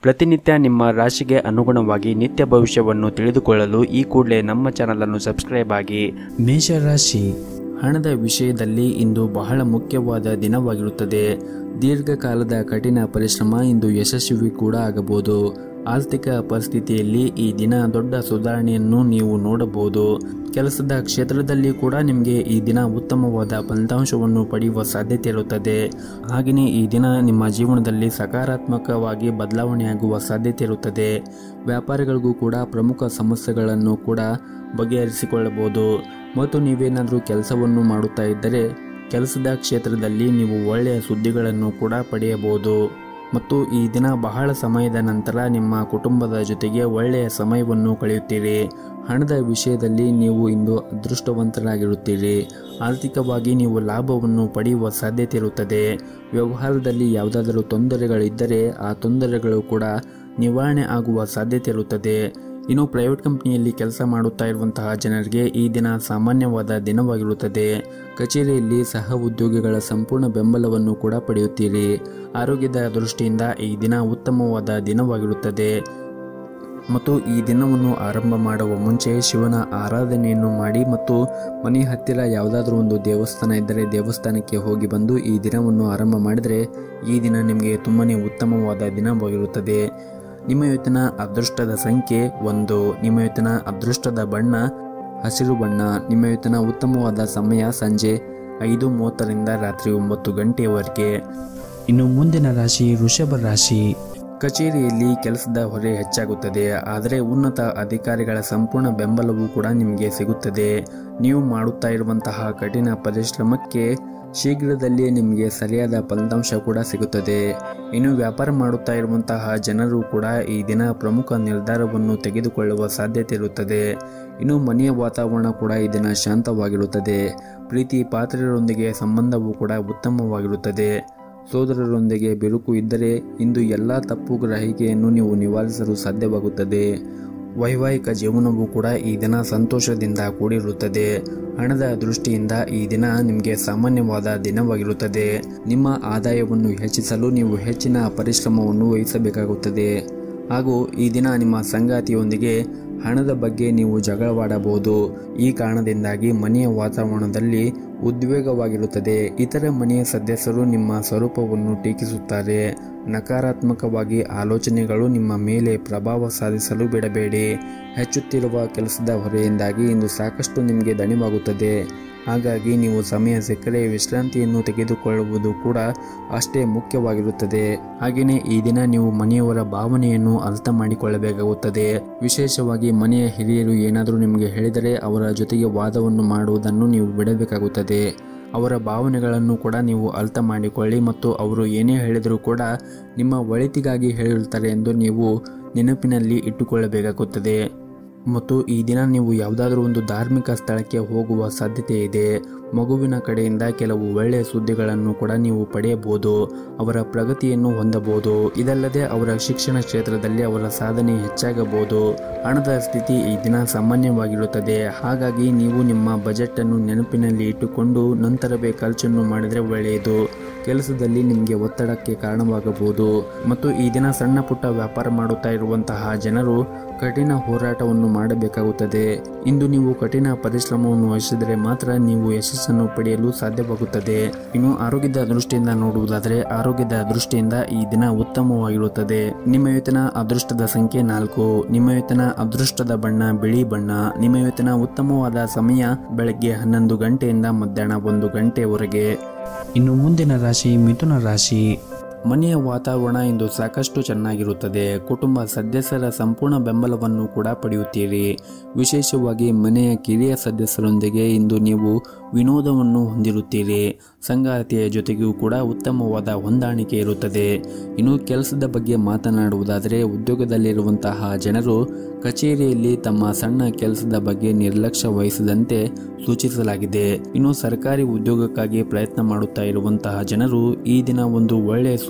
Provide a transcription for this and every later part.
ಪ್ರತಿನಿತ್ಯ ನಿಮ್ಮ ರಾಶಿಗೆ ಅನುಗುಣವಾಗಿ ನಿತ್ಯ ಭವಿಷ್ಯವನ್ನು ತಿಳಿದುಕೊಳ್ಳಲು ಈ ಕೂಡಲೇ ನಮ್ಮ ಚಾನಲನ್ನು ಸಬ್ಸ್ಕ್ರೈಬ್ ಆಗಿ ಮೇಷರಾಶಿ ಹಣದ ವಿಷಯದಲ್ಲಿ ಇಂದು ಬಹಳ ಮುಖ್ಯವಾದ ದಿನವಾಗಿರುತ್ತದೆ ದೀರ್ಘಕಾಲದ ಕಠಿಣ ಪರಿಶ್ರಮ ಇಂದು ಯಶಸ್ವಿ ಕೂಡ ಆಗಬಹುದು ಆರ್ಥಿಕ ಪರಿಸ್ಥಿತಿಯಲ್ಲಿ ಈ ದಿನ ದೊಡ್ಡ ಸುಧಾರಣೆಯನ್ನು ನೀವು ನೋಡಬಹುದು ಕೆಲಸದ ಕ್ಷೇತ್ರದಲ್ಲಿ ಕೂಡ ನಿಮಗೆ ಈ ದಿನ ಉತ್ತಮವಾದ ಫಲಿತಾಂಶವನ್ನು ಪಡೆಯುವ ಸಾಧ್ಯತೆ ಇರುತ್ತದೆ ಹಾಗೆಯೇ ಈ ದಿನ ನಿಮ್ಮ ಜೀವನದಲ್ಲಿ ಸಕಾರಾತ್ಮಕವಾಗಿ ಬದಲಾವಣೆಯಾಗುವ ಸಾಧ್ಯತೆ ಇರುತ್ತದೆ ವ್ಯಾಪಾರಿಗಳಿಗೂ ಕೂಡ ಪ್ರಮುಖ ಸಮಸ್ಯೆಗಳನ್ನು ಕೂಡ ಬಗೆಹರಿಸಿಕೊಳ್ಳಬಹುದು ಮತ್ತು ನೀವೇನಾದರೂ ಕೆಲಸವನ್ನು ಮಾಡುತ್ತಾ ಇದ್ದರೆ ಕೆಲಸದ ಕ್ಷೇತ್ರದಲ್ಲಿ ನೀವು ಒಳ್ಳೆಯ ಸುದ್ದಿಗಳನ್ನು ಕೂಡ ಪಡೆಯಬಹುದು ಮತ್ತು ಈ ದಿನ ಬಹಳ ಸಮಯದ ನಂತರ ನಿಮ್ಮ ಕುಟುಂಬದ ಜೊತೆಗೆ ಒಳ್ಳೆಯ ಸಮಯವನ್ನು ಕಳೆಯುತ್ತೀರಿ ಹಣದ ವಿಷಯದಲ್ಲಿ ನೀವು ಇಂದು ಅದೃಷ್ಟವಂತರಾಗಿರುತ್ತೀರಿ ಆರ್ಥಿಕವಾಗಿ ನೀವು ಲಾಭವನ್ನು ಪಡೆಯುವ ಸಾಧ್ಯತೆ ಇರುತ್ತದೆ ವ್ಯವಹಾರದಲ್ಲಿ ಯಾವುದಾದರೂ ತೊಂದರೆಗಳಿದ್ದರೆ ಆ ತೊಂದರೆಗಳು ಕೂಡ ನಿವಾರಣೆ ಆಗುವ ಸಾಧ್ಯತೆ ಇರುತ್ತದೆ ಇನ್ನು ಪ್ರೈವೇಟ್ ಕಂಪನಿಯಲ್ಲಿ ಕೆಲಸ ಮಾಡುತ್ತಾ ಇರುವಂತಹ ಜನರಿಗೆ ಈ ದಿನ ಸಾಮಾನ್ಯವಾದ ದಿನವಾಗಿರುತ್ತದೆ ಕಚೇರಿಯಲ್ಲಿ ಸಹ ಉದ್ಯೋಗಿಗಳ ಸಂಪೂರ್ಣ ಬೆಂಬಲವನ್ನು ಕೂಡ ಪಡೆಯುತ್ತೀರಿ ಆರೋಗ್ಯದ ದೃಷ್ಟಿಯಿಂದ ಈ ದಿನ ಉತ್ತಮವಾದ ದಿನವಾಗಿರುತ್ತದೆ ಮತ್ತು ಈ ದಿನವನ್ನು ಆರಂಭ ಮಾಡುವ ಮುಂಚೆ ಶಿವನ ಆರಾಧನೆಯನ್ನು ಮಾಡಿ ಮತ್ತು ಮನೆ ಹತ್ತಿರ ಯಾವುದಾದ್ರೂ ಒಂದು ದೇವಸ್ಥಾನ ಇದ್ದರೆ ದೇವಸ್ಥಾನಕ್ಕೆ ಹೋಗಿ ಬಂದು ಈ ದಿನವನ್ನು ಆರಂಭ ಮಾಡಿದರೆ ಈ ದಿನ ನಿಮಗೆ ತುಂಬಾ ಉತ್ತಮವಾದ ದಿನವಾಗಿರುತ್ತದೆ ನಿಮ್ಮ ಇವತ್ತಿನ ಅದೃಷ್ಟದ ಸಂಖ್ಯೆ ಒಂದು ನಿಮ್ಮ ಇವತ್ತಿನ ಅದೃಷ್ಟದ ಬಣ್ಣ ಹಸಿರು ಬಣ್ಣ ನಿಮ್ಮ ಇವತ್ತಿನ ಉತ್ತಮವಾದ ಸಮಯ ಸಂಜೆ ಐದು ಮೂವತ್ತರಿಂದ ರಾತ್ರಿ ಒಂಬತ್ತು ಗಂಟೆಯವರೆಗೆ ಇನ್ನು ಮುಂದಿನ ರಾಶಿ ವೃಷಭ ರಾಶಿ ಕಚೇರಿಯಲ್ಲಿ ಕೆಲಸದ ಹೊರೆ ಹೆಚ್ಚಾಗುತ್ತದೆ ಆದರೆ ಉನ್ನತ ಅಧಿಕಾರಿಗಳ ಸಂಪೂರ್ಣ ಬೆಂಬಲವೂ ಕೂಡ ನಿಮಗೆ ಸಿಗುತ್ತದೆ ನೀವು ಮಾಡುತ್ತಾ ಇರುವಂತಹ ಕಠಿಣ ಪರಿಶ್ರಮಕ್ಕೆ ಶೀಘ್ರದಲ್ಲಿಯೇ ನಿಮಗೆ ಸರಿಯಾದ ಫಲಿತಾಂಶ ಕೂಡ ಸಿಗುತ್ತದೆ ಇನ್ನು ವ್ಯಾಪಾರ ಮಾಡುತ್ತಾ ಇರುವಂತಹ ಜನರು ಕೂಡ ಈ ದಿನ ಪ್ರಮುಖ ನಿರ್ಧಾರವನ್ನು ತೆಗೆದುಕೊಳ್ಳುವ ಸಾಧ್ಯತೆ ಇರುತ್ತದೆ ಇನ್ನು ಮನೆಯ ವಾತಾವರಣ ಕೂಡ ಈ ದಿನ ಶಾಂತವಾಗಿರುತ್ತದೆ ಪ್ರೀತಿ ಪಾತ್ರರೊಂದಿಗೆ ಸಂಬಂಧವೂ ಕೂಡ ಉತ್ತಮವಾಗಿರುತ್ತದೆ ಸೋದರರೊಂದಿಗೆ ಬಿರುಕು ಇದ್ದರೆ ಇಂದು ಎಲ್ಲ ತಪ್ಪು ಗ್ರಹಿಕೆಯನ್ನು ನೀವು ನಿವಾರಿಸಲು ಸಾಧ್ಯವಾಗುತ್ತದೆ ವೈವಾಹಿಕ ಜೀವನವೂ ಕೂಡ ಈ ದಿನ ಸಂತೋಷದಿಂದ ಕೂಡಿರುತ್ತದೆ ಹಣದ ದೃಷ್ಟಿಯಿಂದ ಈ ದಿನ ನಿಮಗೆ ಸಾಮಾನ್ಯವಾದ ದಿನವಾಗಿರುತ್ತದೆ ನಿಮ್ಮ ಆದಾಯವನ್ನು ಹೆಚ್ಚಿಸಲು ನೀವು ಹೆಚ್ಚಿನ ಪರಿಶ್ರಮವನ್ನು ವಹಿಸಬೇಕಾಗುತ್ತದೆ ಹಾಗೂ ಈ ದಿನ ನಿಮ್ಮ ಸಂಗಾತಿಯೊಂದಿಗೆ ಹಣದ ಬಗ್ಗೆ ನೀವು ಜಗಳವಾಡಬಹುದು ಈ ಕಾರಣದಿಂದಾಗಿ ಮನೆಯ ವಾತಾವರಣದಲ್ಲಿ ಉದ್ವೇಗವಾಗಿರುತ್ತದೆ ಇತರ ಮನೆಯ ಸದಸ್ಯರು ನಿಮ್ಮ ಸ್ವರೂಪವನ್ನು ಟೀಕಿಸುತ್ತಾರೆ ನಕಾರಾತ್ಮಕವಾಗಿ ಆಲೋಚನೆಗಳು ನಿಮ್ಮ ಮೇಲೆ ಪ್ರಭಾವ ಸಾಧಿಸಲು ಬಿಡಬೇಡಿ ಹೆಚ್ಚುತ್ತಿರುವ ಕೆಲಸದ ಹೊರೆಯಿಂದಾಗಿ ಇಂದು ಸಾಕಷ್ಟು ನಿಮಗೆ ದಣಿವಾಗುತ್ತದೆ ಹಾಗಾಗಿ ನೀವು ಸಮಯ ಸಿಕ್ಕರೆ ವಿಶ್ರಾಂತಿಯನ್ನು ತೆಗೆದುಕೊಳ್ಳುವುದು ಕೂಡ ಅಷ್ಟೇ ಮುಖ್ಯವಾಗಿರುತ್ತದೆ ಹಾಗೆಯೇ ಈ ದಿನ ನೀವು ಮನೆಯವರ ಭಾವನೆಯನ್ನು ಅರ್ಥ ಮಾಡಿಕೊಳ್ಳಬೇಕಾಗುತ್ತದೆ ವಿಶೇಷವಾಗಿ ಮನೆಯ ಹಿರಿಯರು ಏನಾದರೂ ನಿಮಗೆ ಹೇಳಿದರೆ ಅವರ ಜೊತೆಗೆ ವಾದವನ್ನು ಮಾಡುವುದನ್ನು ನೀವು ಬಿಡಬೇಕಾಗುತ್ತದೆ ಅವರ ಭಾವನೆಗಳನ್ನು ಕೂಡ ನೀವು ಅರ್ಥ ಮಾಡಿಕೊಳ್ಳಿ ಮತ್ತು ಅವರು ಏನೇ ಹೇಳಿದರೂ ಕೂಡ ನಿಮ್ಮ ಒಳಿತಿಗಾಗಿ ಹೇಳಿರುತ್ತಾರೆ ಎಂದು ನೀವು ನೆನಪಿನಲ್ಲಿ ಇಟ್ಟುಕೊಳ್ಳಬೇಕಾಗುತ್ತದೆ ಮತ್ತು ಈ ದಿನ ನೀವು ಯಾವುದಾದ್ರೂ ಒಂದು ಧಾರ್ಮಿಕ ಸ್ಥಳಕ್ಕೆ ಹೋಗುವ ಸಾಧ್ಯತೆ ಇದೆ ಮಗುವಿನ ಕಡೆಯಿಂದ ಕೆಲವು ಒಳ್ಳೆಯ ಸುದ್ದಿಗಳನ್ನು ಕೂಡ ನೀವು ಪಡೆಯಬಹುದು ಅವರ ಪ್ರಗತಿಯನ್ನು ಹೊಂದಬಹುದು ಇದಲ್ಲದೆ ಅವರ ಶಿಕ್ಷಣ ಕ್ಷೇತ್ರದಲ್ಲಿ ಅವರ ಸಾಧನೆ ಹೆಚ್ಚಾಗಬಹುದು ಹಣದ ಸ್ಥಿತಿ ಈ ದಿನ ಸಾಮಾನ್ಯವಾಗಿರುತ್ತದೆ ಹಾಗಾಗಿ ನೀವು ನಿಮ್ಮ ಬಜೆಟ್ ಅನ್ನು ನೆನಪಿನಲ್ಲಿ ಇಟ್ಟುಕೊಂಡು ನಂತರವೇ ಖರ್ಚನ್ನು ಮಾಡಿದರೆ ಒಳ್ಳೆಯದು ಕೆಲಸದಲ್ಲಿ ನಿಮಗೆ ಒತ್ತಡಕ್ಕೆ ಕಾರಣವಾಗಬಹುದು ಮತ್ತು ಈ ದಿನ ಸಣ್ಣ ಪುಟ್ಟ ವ್ಯಾಪಾರ ಮಾಡುತ್ತಾ ಇರುವಂತಹ ಜನರು ಕಠಿಣ ಹೋರಾಟವನ್ನು ಮಾಡಬೇಕಾಗುತ್ತದೆ ಇಂದು ನೀವು ಕಠಿಣ ಪರಿಶ್ರಮವನ್ನು ವಹಿಸಿದರೆ ಮಾತ್ರ ನೀವು ಯಶಸ್ಸನ್ನು ಪಡೆಯಲು ಸಾಧ್ಯವಾಗುತ್ತದೆ ಇನ್ನು ಆರೋಗ್ಯದ ದೃಷ್ಟಿಯಿಂದ ನೋಡುವುದಾದರೆ ಆರೋಗ್ಯದ ದೃಷ್ಟಿಯಿಂದ ಈ ದಿನ ಉತ್ತಮವಾಗಿರುತ್ತದೆ ನಿಮ್ಮ ವೇತನ ಅದೃಷ್ಟದ ಸಂಖ್ಯೆ ನಾಲ್ಕು ನಿಮ್ಮ ವೇತನ ಅದೃಷ್ಟದ ಬಣ್ಣ ಬಿಳಿ ಬಣ್ಣ ನಿಮ್ಮ ವೇತನ ಉತ್ತಮವಾದ ಸಮಯ ಬೆಳಗ್ಗೆ ಹನ್ನೊಂದು ಗಂಟೆಯಿಂದ ಮಧ್ಯಾಹ್ನ ಒಂದು ಗಂಟೆವರೆಗೆ ಇನ್ನು ಮುಂದಿನ ರಾಶಿ ಮಿಥುನ ರಾಶಿ ಮನೆಯ ವಾತಾವರಣ ಇಂದು ಸಾಕಷ್ಟು ಚೆನ್ನಾಗಿರುತ್ತದೆ ಕುಟುಂಬ ಸದಸ್ಯರ ಸಂಪೂರ್ಣ ಬೆಂಬಲವನ್ನು ಕೂಡ ಪಡೆಯುತ್ತೀರಿ ವಿಶೇಷವಾಗಿ ಮನೆಯ ಕಿರಿಯ ಸದಸ್ಯರೊಂದಿಗೆ ಇಂದು ನೀವು ವಿನೋದವನ್ನು ಹೊಂದಿರುತ್ತೀರಿ ಸಂಗಾತಿಯ ಜೊತೆಗೂ ಕೂಡ ಉತ್ತಮವಾದ ಹೊಂದಾಣಿಕೆ ಇರುತ್ತದೆ ಇನ್ನು ಕೆಲಸದ ಬಗ್ಗೆ ಮಾತನಾಡುವುದಾದರೆ ಉದ್ಯೋಗದಲ್ಲಿರುವಂತಹ ಜನರು ಕಚೇರಿಯಲ್ಲಿ ತಮ್ಮ ಸಣ್ಣ ಕೆಲಸದ ಬಗ್ಗೆ ನಿರ್ಲಕ್ಷ್ಯ ವಹಿಸದಂತೆ ಸೂಚಿಸಲಾಗಿದೆ ಇನ್ನು ಸರ್ಕಾರಿ ಉದ್ಯೋಗಕ್ಕಾಗಿ ಪ್ರಯತ್ನ ಮಾಡುತ್ತಾ ಇರುವಂತಹ ಜನರು ಈ ದಿನ ಒಂದು ಒಳ್ಳೆಯ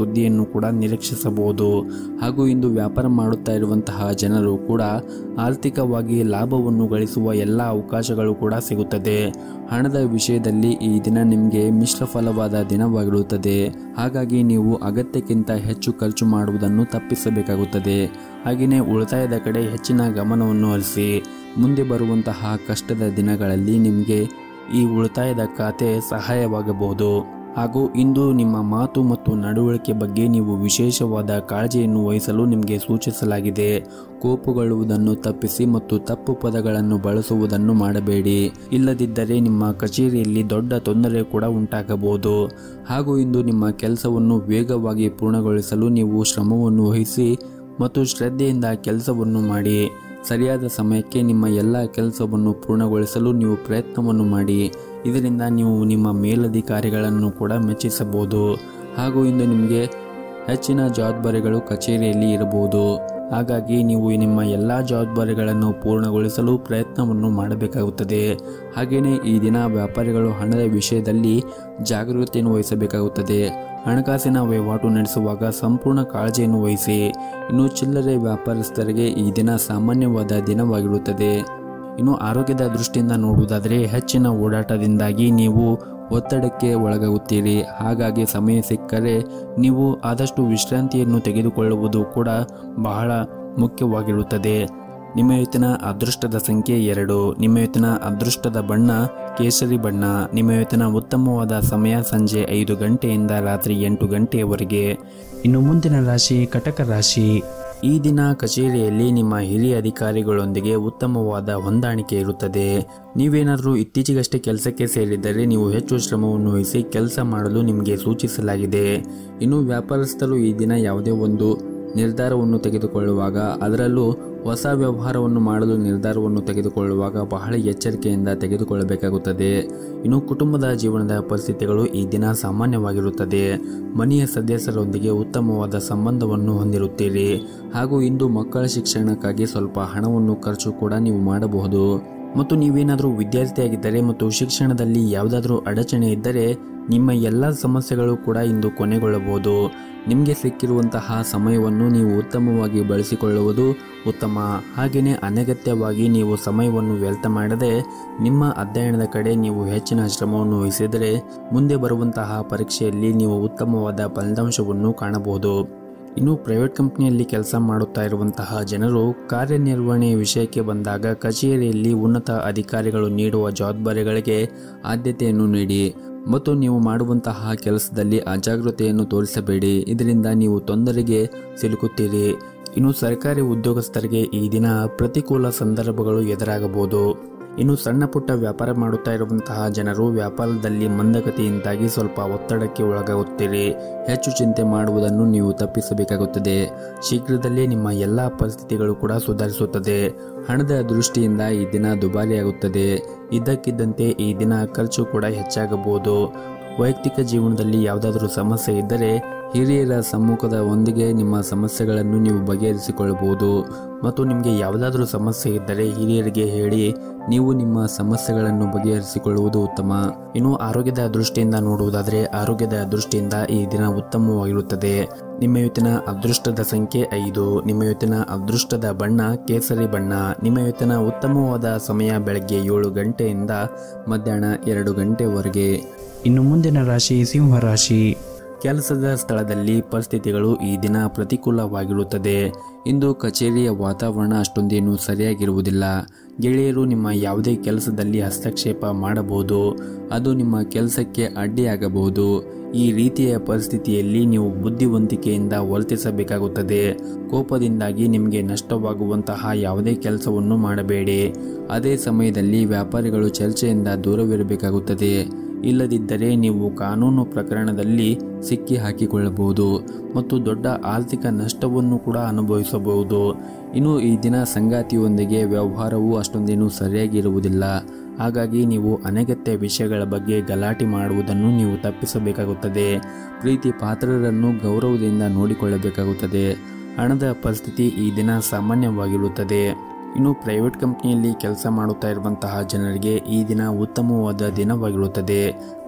ಸುದ್ದಿಯನ್ನು ಕೂಡ ನಿರೀಕ್ಷಿಸಬಹುದು ಹಾಗೂ ಇಂದು ವ್ಯಾಪಾರ ಮಾಡುತ್ತಾ ಇರುವಂತಹ ಜನರು ಕೂಡ ಆರ್ಥಿಕವಾಗಿ ಲಾಭವನ್ನು ಗಳಿಸುವ ಎಲ್ಲ ಅವಕಾಶಗಳು ಕೂಡ ಸಿಗುತ್ತದೆ ಹಣದ ವಿಷಯದಲ್ಲಿ ಈ ದಿನ ನಿಮಗೆ ಮಿಶ್ರ ಫಲವಾದ ದಿನವಾಗಿರುತ್ತದೆ ಹಾಗಾಗಿ ನೀವು ಅಗತ್ಯಕ್ಕಿಂತ ಹೆಚ್ಚು ಖರ್ಚು ಮಾಡುವುದನ್ನು ತಪ್ಪಿಸಬೇಕಾಗುತ್ತದೆ ಹಾಗೆಯೇ ಉಳಿತಾಯದ ಕಡೆ ಹೆಚ್ಚಿನ ಗಮನವನ್ನು ಹರಿಸಿ ಮುಂದೆ ಬರುವಂತಹ ಕಷ್ಟದ ದಿನಗಳಲ್ಲಿ ನಿಮಗೆ ಈ ಉಳಿತಾಯದ ಖಾತೆ ಸಹಾಯವಾಗಬಹುದು ಹಾಗೂ ಇಂದು ನಿಮ್ಮ ಮಾತು ಮತ್ತು ನಡವಳಿಕೆ ಬಗ್ಗೆ ನೀವು ವಿಶೇಷವಾದ ಕಾಳಜಿಯನ್ನು ವಹಿಸಲು ನಿಮಗೆ ಸೂಚಿಸಲಾಗಿದೆ ಕೋಪಗೊಳ್ಳುವುದನ್ನು ತಪ್ಪಿಸಿ ಮತ್ತು ತಪ್ಪು ಪದಗಳನ್ನು ಬಳಸುವುದನ್ನು ಮಾಡಬೇಡಿ ಇಲ್ಲದಿದ್ದರೆ ನಿಮ್ಮ ಕಚೇರಿಯಲ್ಲಿ ದೊಡ್ಡ ತೊಂದರೆ ಕೂಡ ಉಂಟಾಗಬಹುದು ಹಾಗೂ ಇಂದು ನಿಮ್ಮ ಕೆಲಸವನ್ನು ವೇಗವಾಗಿ ಪೂರ್ಣಗೊಳಿಸಲು ನೀವು ಶ್ರಮವನ್ನು ವಹಿಸಿ ಮತ್ತು ಶ್ರದ್ಧೆಯಿಂದ ಕೆಲಸವನ್ನು ಮಾಡಿ ಸರಿಯಾದ ಸಮಯಕ್ಕೆ ನಿಮ್ಮ ಎಲ್ಲ ಕೆಲಸವನ್ನು ಪೂರ್ಣಗೊಳಿಸಲು ನೀವು ಪ್ರಯತ್ನವನ್ನು ಮಾಡಿ ಇದರಿಂದ ನೀವು ನಿಮ್ಮ ಮೇಲಧಿಕಾರಿಗಳನ್ನು ಕೂಡ ಮೆಚ್ಚಿಸಬಹುದು ಹಾಗೂ ಇಂದು ನಿಮಗೆ ಹೆಚ್ಚಿನ ಜವಾಬ್ದಾರಿಗಳು ಕಚೇರಿಯಲ್ಲಿ ಇರಬಹುದು ಹಾಗಾಗಿ ನೀವು ನಿಮ್ಮ ಎಲ್ಲ ಜವಾಬ್ದಾರಿಗಳನ್ನು ಪೂರ್ಣಗೊಳಿಸಲು ಪ್ರಯತ್ನವನ್ನು ಮಾಡಬೇಕಾಗುತ್ತದೆ ಹಾಗೆಯೇ ಈ ದಿನ ವ್ಯಾಪಾರಿಗಳು ಹಣದ ವಿಷಯದಲ್ಲಿ ಜಾಗರೂಕತೆಯನ್ನು ವಹಿಸಬೇಕಾಗುತ್ತದೆ ಹಣಕಾಸಿನ ವಹಿವಾಟು ನಡೆಸುವಾಗ ಸಂಪೂರ್ಣ ಕಾಳಜಿಯನ್ನು ವಹಿಸಿ ಇನ್ನು ಚಿಲ್ಲರೆ ವ್ಯಾಪಾರಸ್ಥರಿಗೆ ಈ ದಿನ ಸಾಮಾನ್ಯವಾದ ದಿನವಾಗಿರುತ್ತದೆ ಇನ್ನು ಆರೋಗ್ಯದ ದೃಷ್ಟಿಯಿಂದ ನೋಡುವುದಾದರೆ ಹೆಚ್ಚಿನ ಓಡಾಟದಿಂದಾಗಿ ನೀವು ಒತ್ತಡಕ್ಕೆ ಒಳಗಾಗುತ್ತೀರಿ ಹಾಗಾಗಿ ಸಮಯ ಸಿಕ್ಕರೆ ನೀವು ಆದಷ್ಟು ವಿಶ್ರಾಂತಿಯನ್ನು ತೆಗೆದುಕೊಳ್ಳುವುದು ಕೂಡ ಬಹಳ ಮುಖ್ಯವಾಗಿರುತ್ತದೆ ನಿಮ್ಮ ಇವತ್ತಿನ ಅದೃಷ್ಟದ ಸಂಖ್ಯೆ ಎರಡು ನಿಮ್ಮ ಇವತ್ತಿನ ಅದೃಷ್ಟದ ಬಣ್ಣ ಕೇಸರಿ ಬಣ್ಣ ನಿಮ್ಮ ಇವತ್ತಿನ ಉತ್ತಮವಾದ ಸಮಯ ಸಂಜೆ ಐದು ಗಂಟೆಯಿಂದ ರಾತ್ರಿ ಎಂಟು ಗಂಟೆಯವರೆಗೆ ಇನ್ನು ಮುಂದಿನ ರಾಶಿ ಕಟಕ ರಾಶಿ ಈ ದಿನ ಕಚೇರಿಯಲ್ಲಿ ನಿಮ್ಮ ಹಿರಿಯ ಅಧಿಕಾರಿಗಳೊಂದಿಗೆ ಉತ್ತಮವಾದ ಹೊಂದಾಣಿಕೆ ಇರುತ್ತದೆ ನೀವೇನಾದರೂ ಇತ್ತೀಚೆಗಷ್ಟೇ ಕೆಲಸಕ್ಕೆ ಸೇರಿದ್ದರೆ ನೀವು ಹೆಚ್ಚು ಶ್ರಮವನ್ನು ವಹಿಸಿ ಕೆಲಸ ಮಾಡಲು ನಿಮಗೆ ಸೂಚಿಸಲಾಗಿದೆ ಇನ್ನು ವ್ಯಾಪಾರಸ್ಥರು ಈ ದಿನ ಯಾವುದೇ ಒಂದು ನಿರ್ಧಾರವನ್ನು ತೆಗೆದುಕೊಳ್ಳುವಾಗ ಅದರಲ್ಲೂ ಹೊಸ ವ್ಯವಹಾರವನ್ನು ಮಾಡಲು ನಿರ್ಧಾರವನ್ನು ತೆಗೆದುಕೊಳ್ಳುವಾಗ ಬಹಳ ಎಚ್ಚರಿಕೆಯಿಂದ ತೆಗೆದುಕೊಳ್ಳಬೇಕಾಗುತ್ತದೆ ಇನ್ನು ಕುಟುಂಬದ ಜೀವನದ ಪರಿಸ್ಥಿತಿಗಳು ಈ ದಿನ ಸಾಮಾನ್ಯವಾಗಿರುತ್ತದೆ ಮನೆಯ ಸದಸ್ಯರೊಂದಿಗೆ ಉತ್ತಮವಾದ ಸಂಬಂಧವನ್ನು ಹೊಂದಿರುತ್ತೀರಿ ಹಾಗೂ ಇಂದು ಮಕ್ಕಳ ಶಿಕ್ಷಣಕ್ಕಾಗಿ ಸ್ವಲ್ಪ ಹಣವನ್ನು ಖರ್ಚು ಕೂಡ ನೀವು ಮಾಡಬಹುದು ಮತ್ತು ನೀವೇನಾದರೂ ವಿದ್ಯಾರ್ಥಿಯಾಗಿದ್ದರೆ ಮತ್ತು ಶಿಕ್ಷಣದಲ್ಲಿ ಯಾವುದಾದ್ರೂ ಅಡಚಣೆ ಇದ್ದರೆ ನಿಮ್ಮ ಎಲ್ಲ ಸಮಸ್ಯೆಗಳು ಕೂಡ ಇಂದು ಕೊನೆಗೊಳ್ಳಬಹುದು ನಿಮಗೆ ಸಿಕ್ಕಿರುವಂತಹ ಸಮಯವನ್ನು ನೀವು ಉತ್ತಮವಾಗಿ ಬಳಸಿಕೊಳ್ಳುವುದು ಉತ್ತಮ ಹಾಗೆಯೇ ಅನಗತ್ಯವಾಗಿ ನೀವು ಸಮಯವನ್ನು ವ್ಯರ್ಥ ಮಾಡದೆ ನಿಮ್ಮ ಅಧ್ಯಯನದ ಕಡೆ ನೀವು ಹೆಚ್ಚಿನ ಶ್ರಮವನ್ನು ವಹಿಸಿದರೆ ಮುಂದೆ ಬರುವಂತಹ ಪರೀಕ್ಷೆಯಲ್ಲಿ ನೀವು ಉತ್ತಮವಾದ ಫಲಿತಾಂಶವನ್ನು ಕಾಣಬಹುದು ಇನ್ನು ಪ್ರೈವೇಟ್ ಕಂಪ್ನಿಯಲ್ಲಿ ಕೆಲಸ ಮಾಡುತ್ತಾ ಇರುವಂತಹ ಜನರು ಕಾರ್ಯನಿರ್ವಹಣೆಯ ವಿಷಯಕ್ಕೆ ಬಂದಾಗ ಕಚೇರಿಯಲ್ಲಿ ಉನ್ನತ ಅಧಿಕಾರಿಗಳು ನೀಡುವ ಜವಾಬ್ದಾರಿಗಳಿಗೆ ಆದ್ಯತೆಯನ್ನು ನೀಡಿ ಮತ್ತು ನೀವು ಮಾಡುವಂತಹ ಕೆಲಸದಲ್ಲಿ ಅಜಾಗೃತೆಯನ್ನು ತೋರಿಸಬೇಡಿ ಇದರಿಂದ ನೀವು ತೊಂದರೆಗೆ ಸಿಲುಕುತ್ತೀರಿ ಇನ್ನು ಸರ್ಕಾರಿ ಉದ್ಯೋಗಸ್ಥರಿಗೆ ಈ ದಿನ ಪ್ರತಿಕೂಲ ಸಂದರ್ಭಗಳು ಎದುರಾಗಬಹುದು ಇನ್ನು ಸಣ್ಣ ಪುಟ್ಟ ವ್ಯಾಪಾರ ಮಾಡುತ್ತಾ ಇರುವಂತಹ ಜನರು ವ್ಯಾಪಾರದಲ್ಲಿ ಮಂದಗತಿಯಿಂದಾಗಿ ಸ್ವಲ್ಪ ಒತ್ತಡಕ್ಕೆ ಒಳಗಾಗುತ್ತೀರಿ ಹೆಚ್ಚು ಚಿಂತೆ ಮಾಡುವುದನ್ನು ನೀವು ತಪ್ಪಿಸಬೇಕಾಗುತ್ತದೆ ಶೀಘ್ರದಲ್ಲೇ ನಿಮ್ಮ ಎಲ್ಲ ಪರಿಸ್ಥಿತಿಗಳು ಕೂಡ ಸುಧಾರಿಸುತ್ತದೆ ಹಣದ ದೃಷ್ಟಿಯಿಂದ ಈ ದಿನ ದುಬಾರಿಯಾಗುತ್ತದೆ ಇದ್ದಕ್ಕಿದ್ದಂತೆ ಈ ದಿನ ಖರ್ಚು ಕೂಡ ಹೆಚ್ಚಾಗಬಹುದು ವೈಯಕ್ತಿಕ ಜೀವನದಲ್ಲಿ ಯಾವುದಾದರೂ ಸಮಸ್ಯೆ ಇದ್ದರೆ ಹಿರಿಯರ ಸಮ್ಮುಖದ ಒಂದಿಗೆ ನಿಮ್ಮ ಸಮಸ್ಯೆಗಳನ್ನು ನೀವು ಬಗೆಹರಿಸಿಕೊಳ್ಳಬಹುದು ಮತ್ತು ನಿಮಗೆ ಯಾವುದಾದ್ರೂ ಸಮಸ್ಯೆ ಇದ್ದರೆ ಹಿರಿಯರಿಗೆ ಹೇಳಿ ನೀವು ನಿಮ್ಮ ಸಮಸ್ಯೆಗಳನ್ನು ಬಗೆಹರಿಸಿಕೊಳ್ಳುವುದು ಉತ್ತಮ ಇನ್ನು ಆರೋಗ್ಯದ ದೃಷ್ಟಿಯಿಂದ ನೋಡುವುದಾದರೆ ಆರೋಗ್ಯದ ದೃಷ್ಟಿಯಿಂದ ಈ ದಿನ ಉತ್ತಮವಾಗಿರುತ್ತದೆ ನಿಮ್ಮ ಇವತ್ತಿನ ಅದೃಷ್ಟದ ಸಂಖ್ಯೆ ಐದು ನಿಮ್ಮ ಇವತ್ತಿನ ಅದೃಷ್ಟದ ಬಣ್ಣ ಕೇಸರಿ ಬಣ್ಣ ನಿಮ್ಮ ಇವತ್ತಿನ ಉತ್ತಮವಾದ ಸಮಯ ಬೆಳಗ್ಗೆ ಏಳು ಗಂಟೆಯಿಂದ ಮಧ್ಯಾಹ್ನ ಎರಡು ಗಂಟೆವರೆಗೆ ಇನ್ನು ಮುಂದಿನ ರಾಶಿ ಸಿಂಹ ರಾಶಿ ಕೆಲಸದ ಸ್ಥಳದಲ್ಲಿ ಪರಿಸ್ಥಿತಿಗಳು ಈ ದಿನ ಪ್ರತಿಕೂಲವಾಗಿರುತ್ತದೆ ಇಂದು ಕಚೇರಿಯ ವಾತಾವರಣ ಅಷ್ಟೊಂದೇನು ಸರಿಯಾಗಿರುವುದಿಲ್ಲ ಗೆಳೆಯರು ನಿಮ್ಮ ಯಾವುದೇ ಕೆಲಸದಲ್ಲಿ ಹಸ್ತಕ್ಷೇಪ ಮಾಡಬಹುದು ಅದು ನಿಮ್ಮ ಕೆಲಸಕ್ಕೆ ಅಡ್ಡಿಯಾಗಬಹುದು ಈ ರೀತಿಯ ಪರಿಸ್ಥಿತಿಯಲ್ಲಿ ನೀವು ಬುದ್ಧಿವಂತಿಕೆಯಿಂದ ವರ್ತಿಸಬೇಕಾಗುತ್ತದೆ ಕೋಪದಿಂದಾಗಿ ನಿಮಗೆ ನಷ್ಟವಾಗುವಂತಹ ಯಾವುದೇ ಕೆಲಸವನ್ನು ಮಾಡಬೇಡಿ ಅದೇ ಸಮಯದಲ್ಲಿ ವ್ಯಾಪಾರಿಗಳು ಚರ್ಚೆಯಿಂದ ದೂರವಿರಬೇಕಾಗುತ್ತದೆ ಇಲ್ಲದಿದ್ದರೆ ನೀವು ಕಾನೂನು ಪ್ರಕರಣದಲ್ಲಿ ಸಿಕ್ಕಿ ಹಾಕಿಕೊಳ್ಳಬಹುದು ಮತ್ತು ದೊಡ್ಡ ಆರ್ಥಿಕ ನಷ್ಟವನ್ನು ಕೂಡ ಅನುಭವಿಸಬಹುದು ಇನ್ನು ಈ ದಿನ ಸಂಗಾತಿಯೊಂದಿಗೆ ವ್ಯವಹಾರವು ಅಷ್ಟೊಂದೇನು ಸರಿಯಾಗಿರುವುದಿಲ್ಲ ಹಾಗಾಗಿ ನೀವು ಅನಗತ್ಯ ವಿಷಯಗಳ ಬಗ್ಗೆ ಗಲಾಟೆ ಮಾಡುವುದನ್ನು ನೀವು ತಪ್ಪಿಸಬೇಕಾಗುತ್ತದೆ ಪ್ರೀತಿ ಪಾತ್ರರನ್ನು ಗೌರವದಿಂದ ನೋಡಿಕೊಳ್ಳಬೇಕಾಗುತ್ತದೆ ಹಣದ ಪರಿಸ್ಥಿತಿ ಈ ದಿನ ಸಾಮಾನ್ಯವಾಗಿರುತ್ತದೆ ಇನ್ನು ಪ್ರೈವೇಟ್ ಕಂಪ್ನಿಯಲ್ಲಿ ಕೆಲಸ ಮಾಡುತ್ತಾ ಇರುವಂತಹ ಜನರಿಗೆ ಈ ದಿನ ಉತ್ತಮವಾದ ದಿನವಾಗಿರುತ್ತದೆ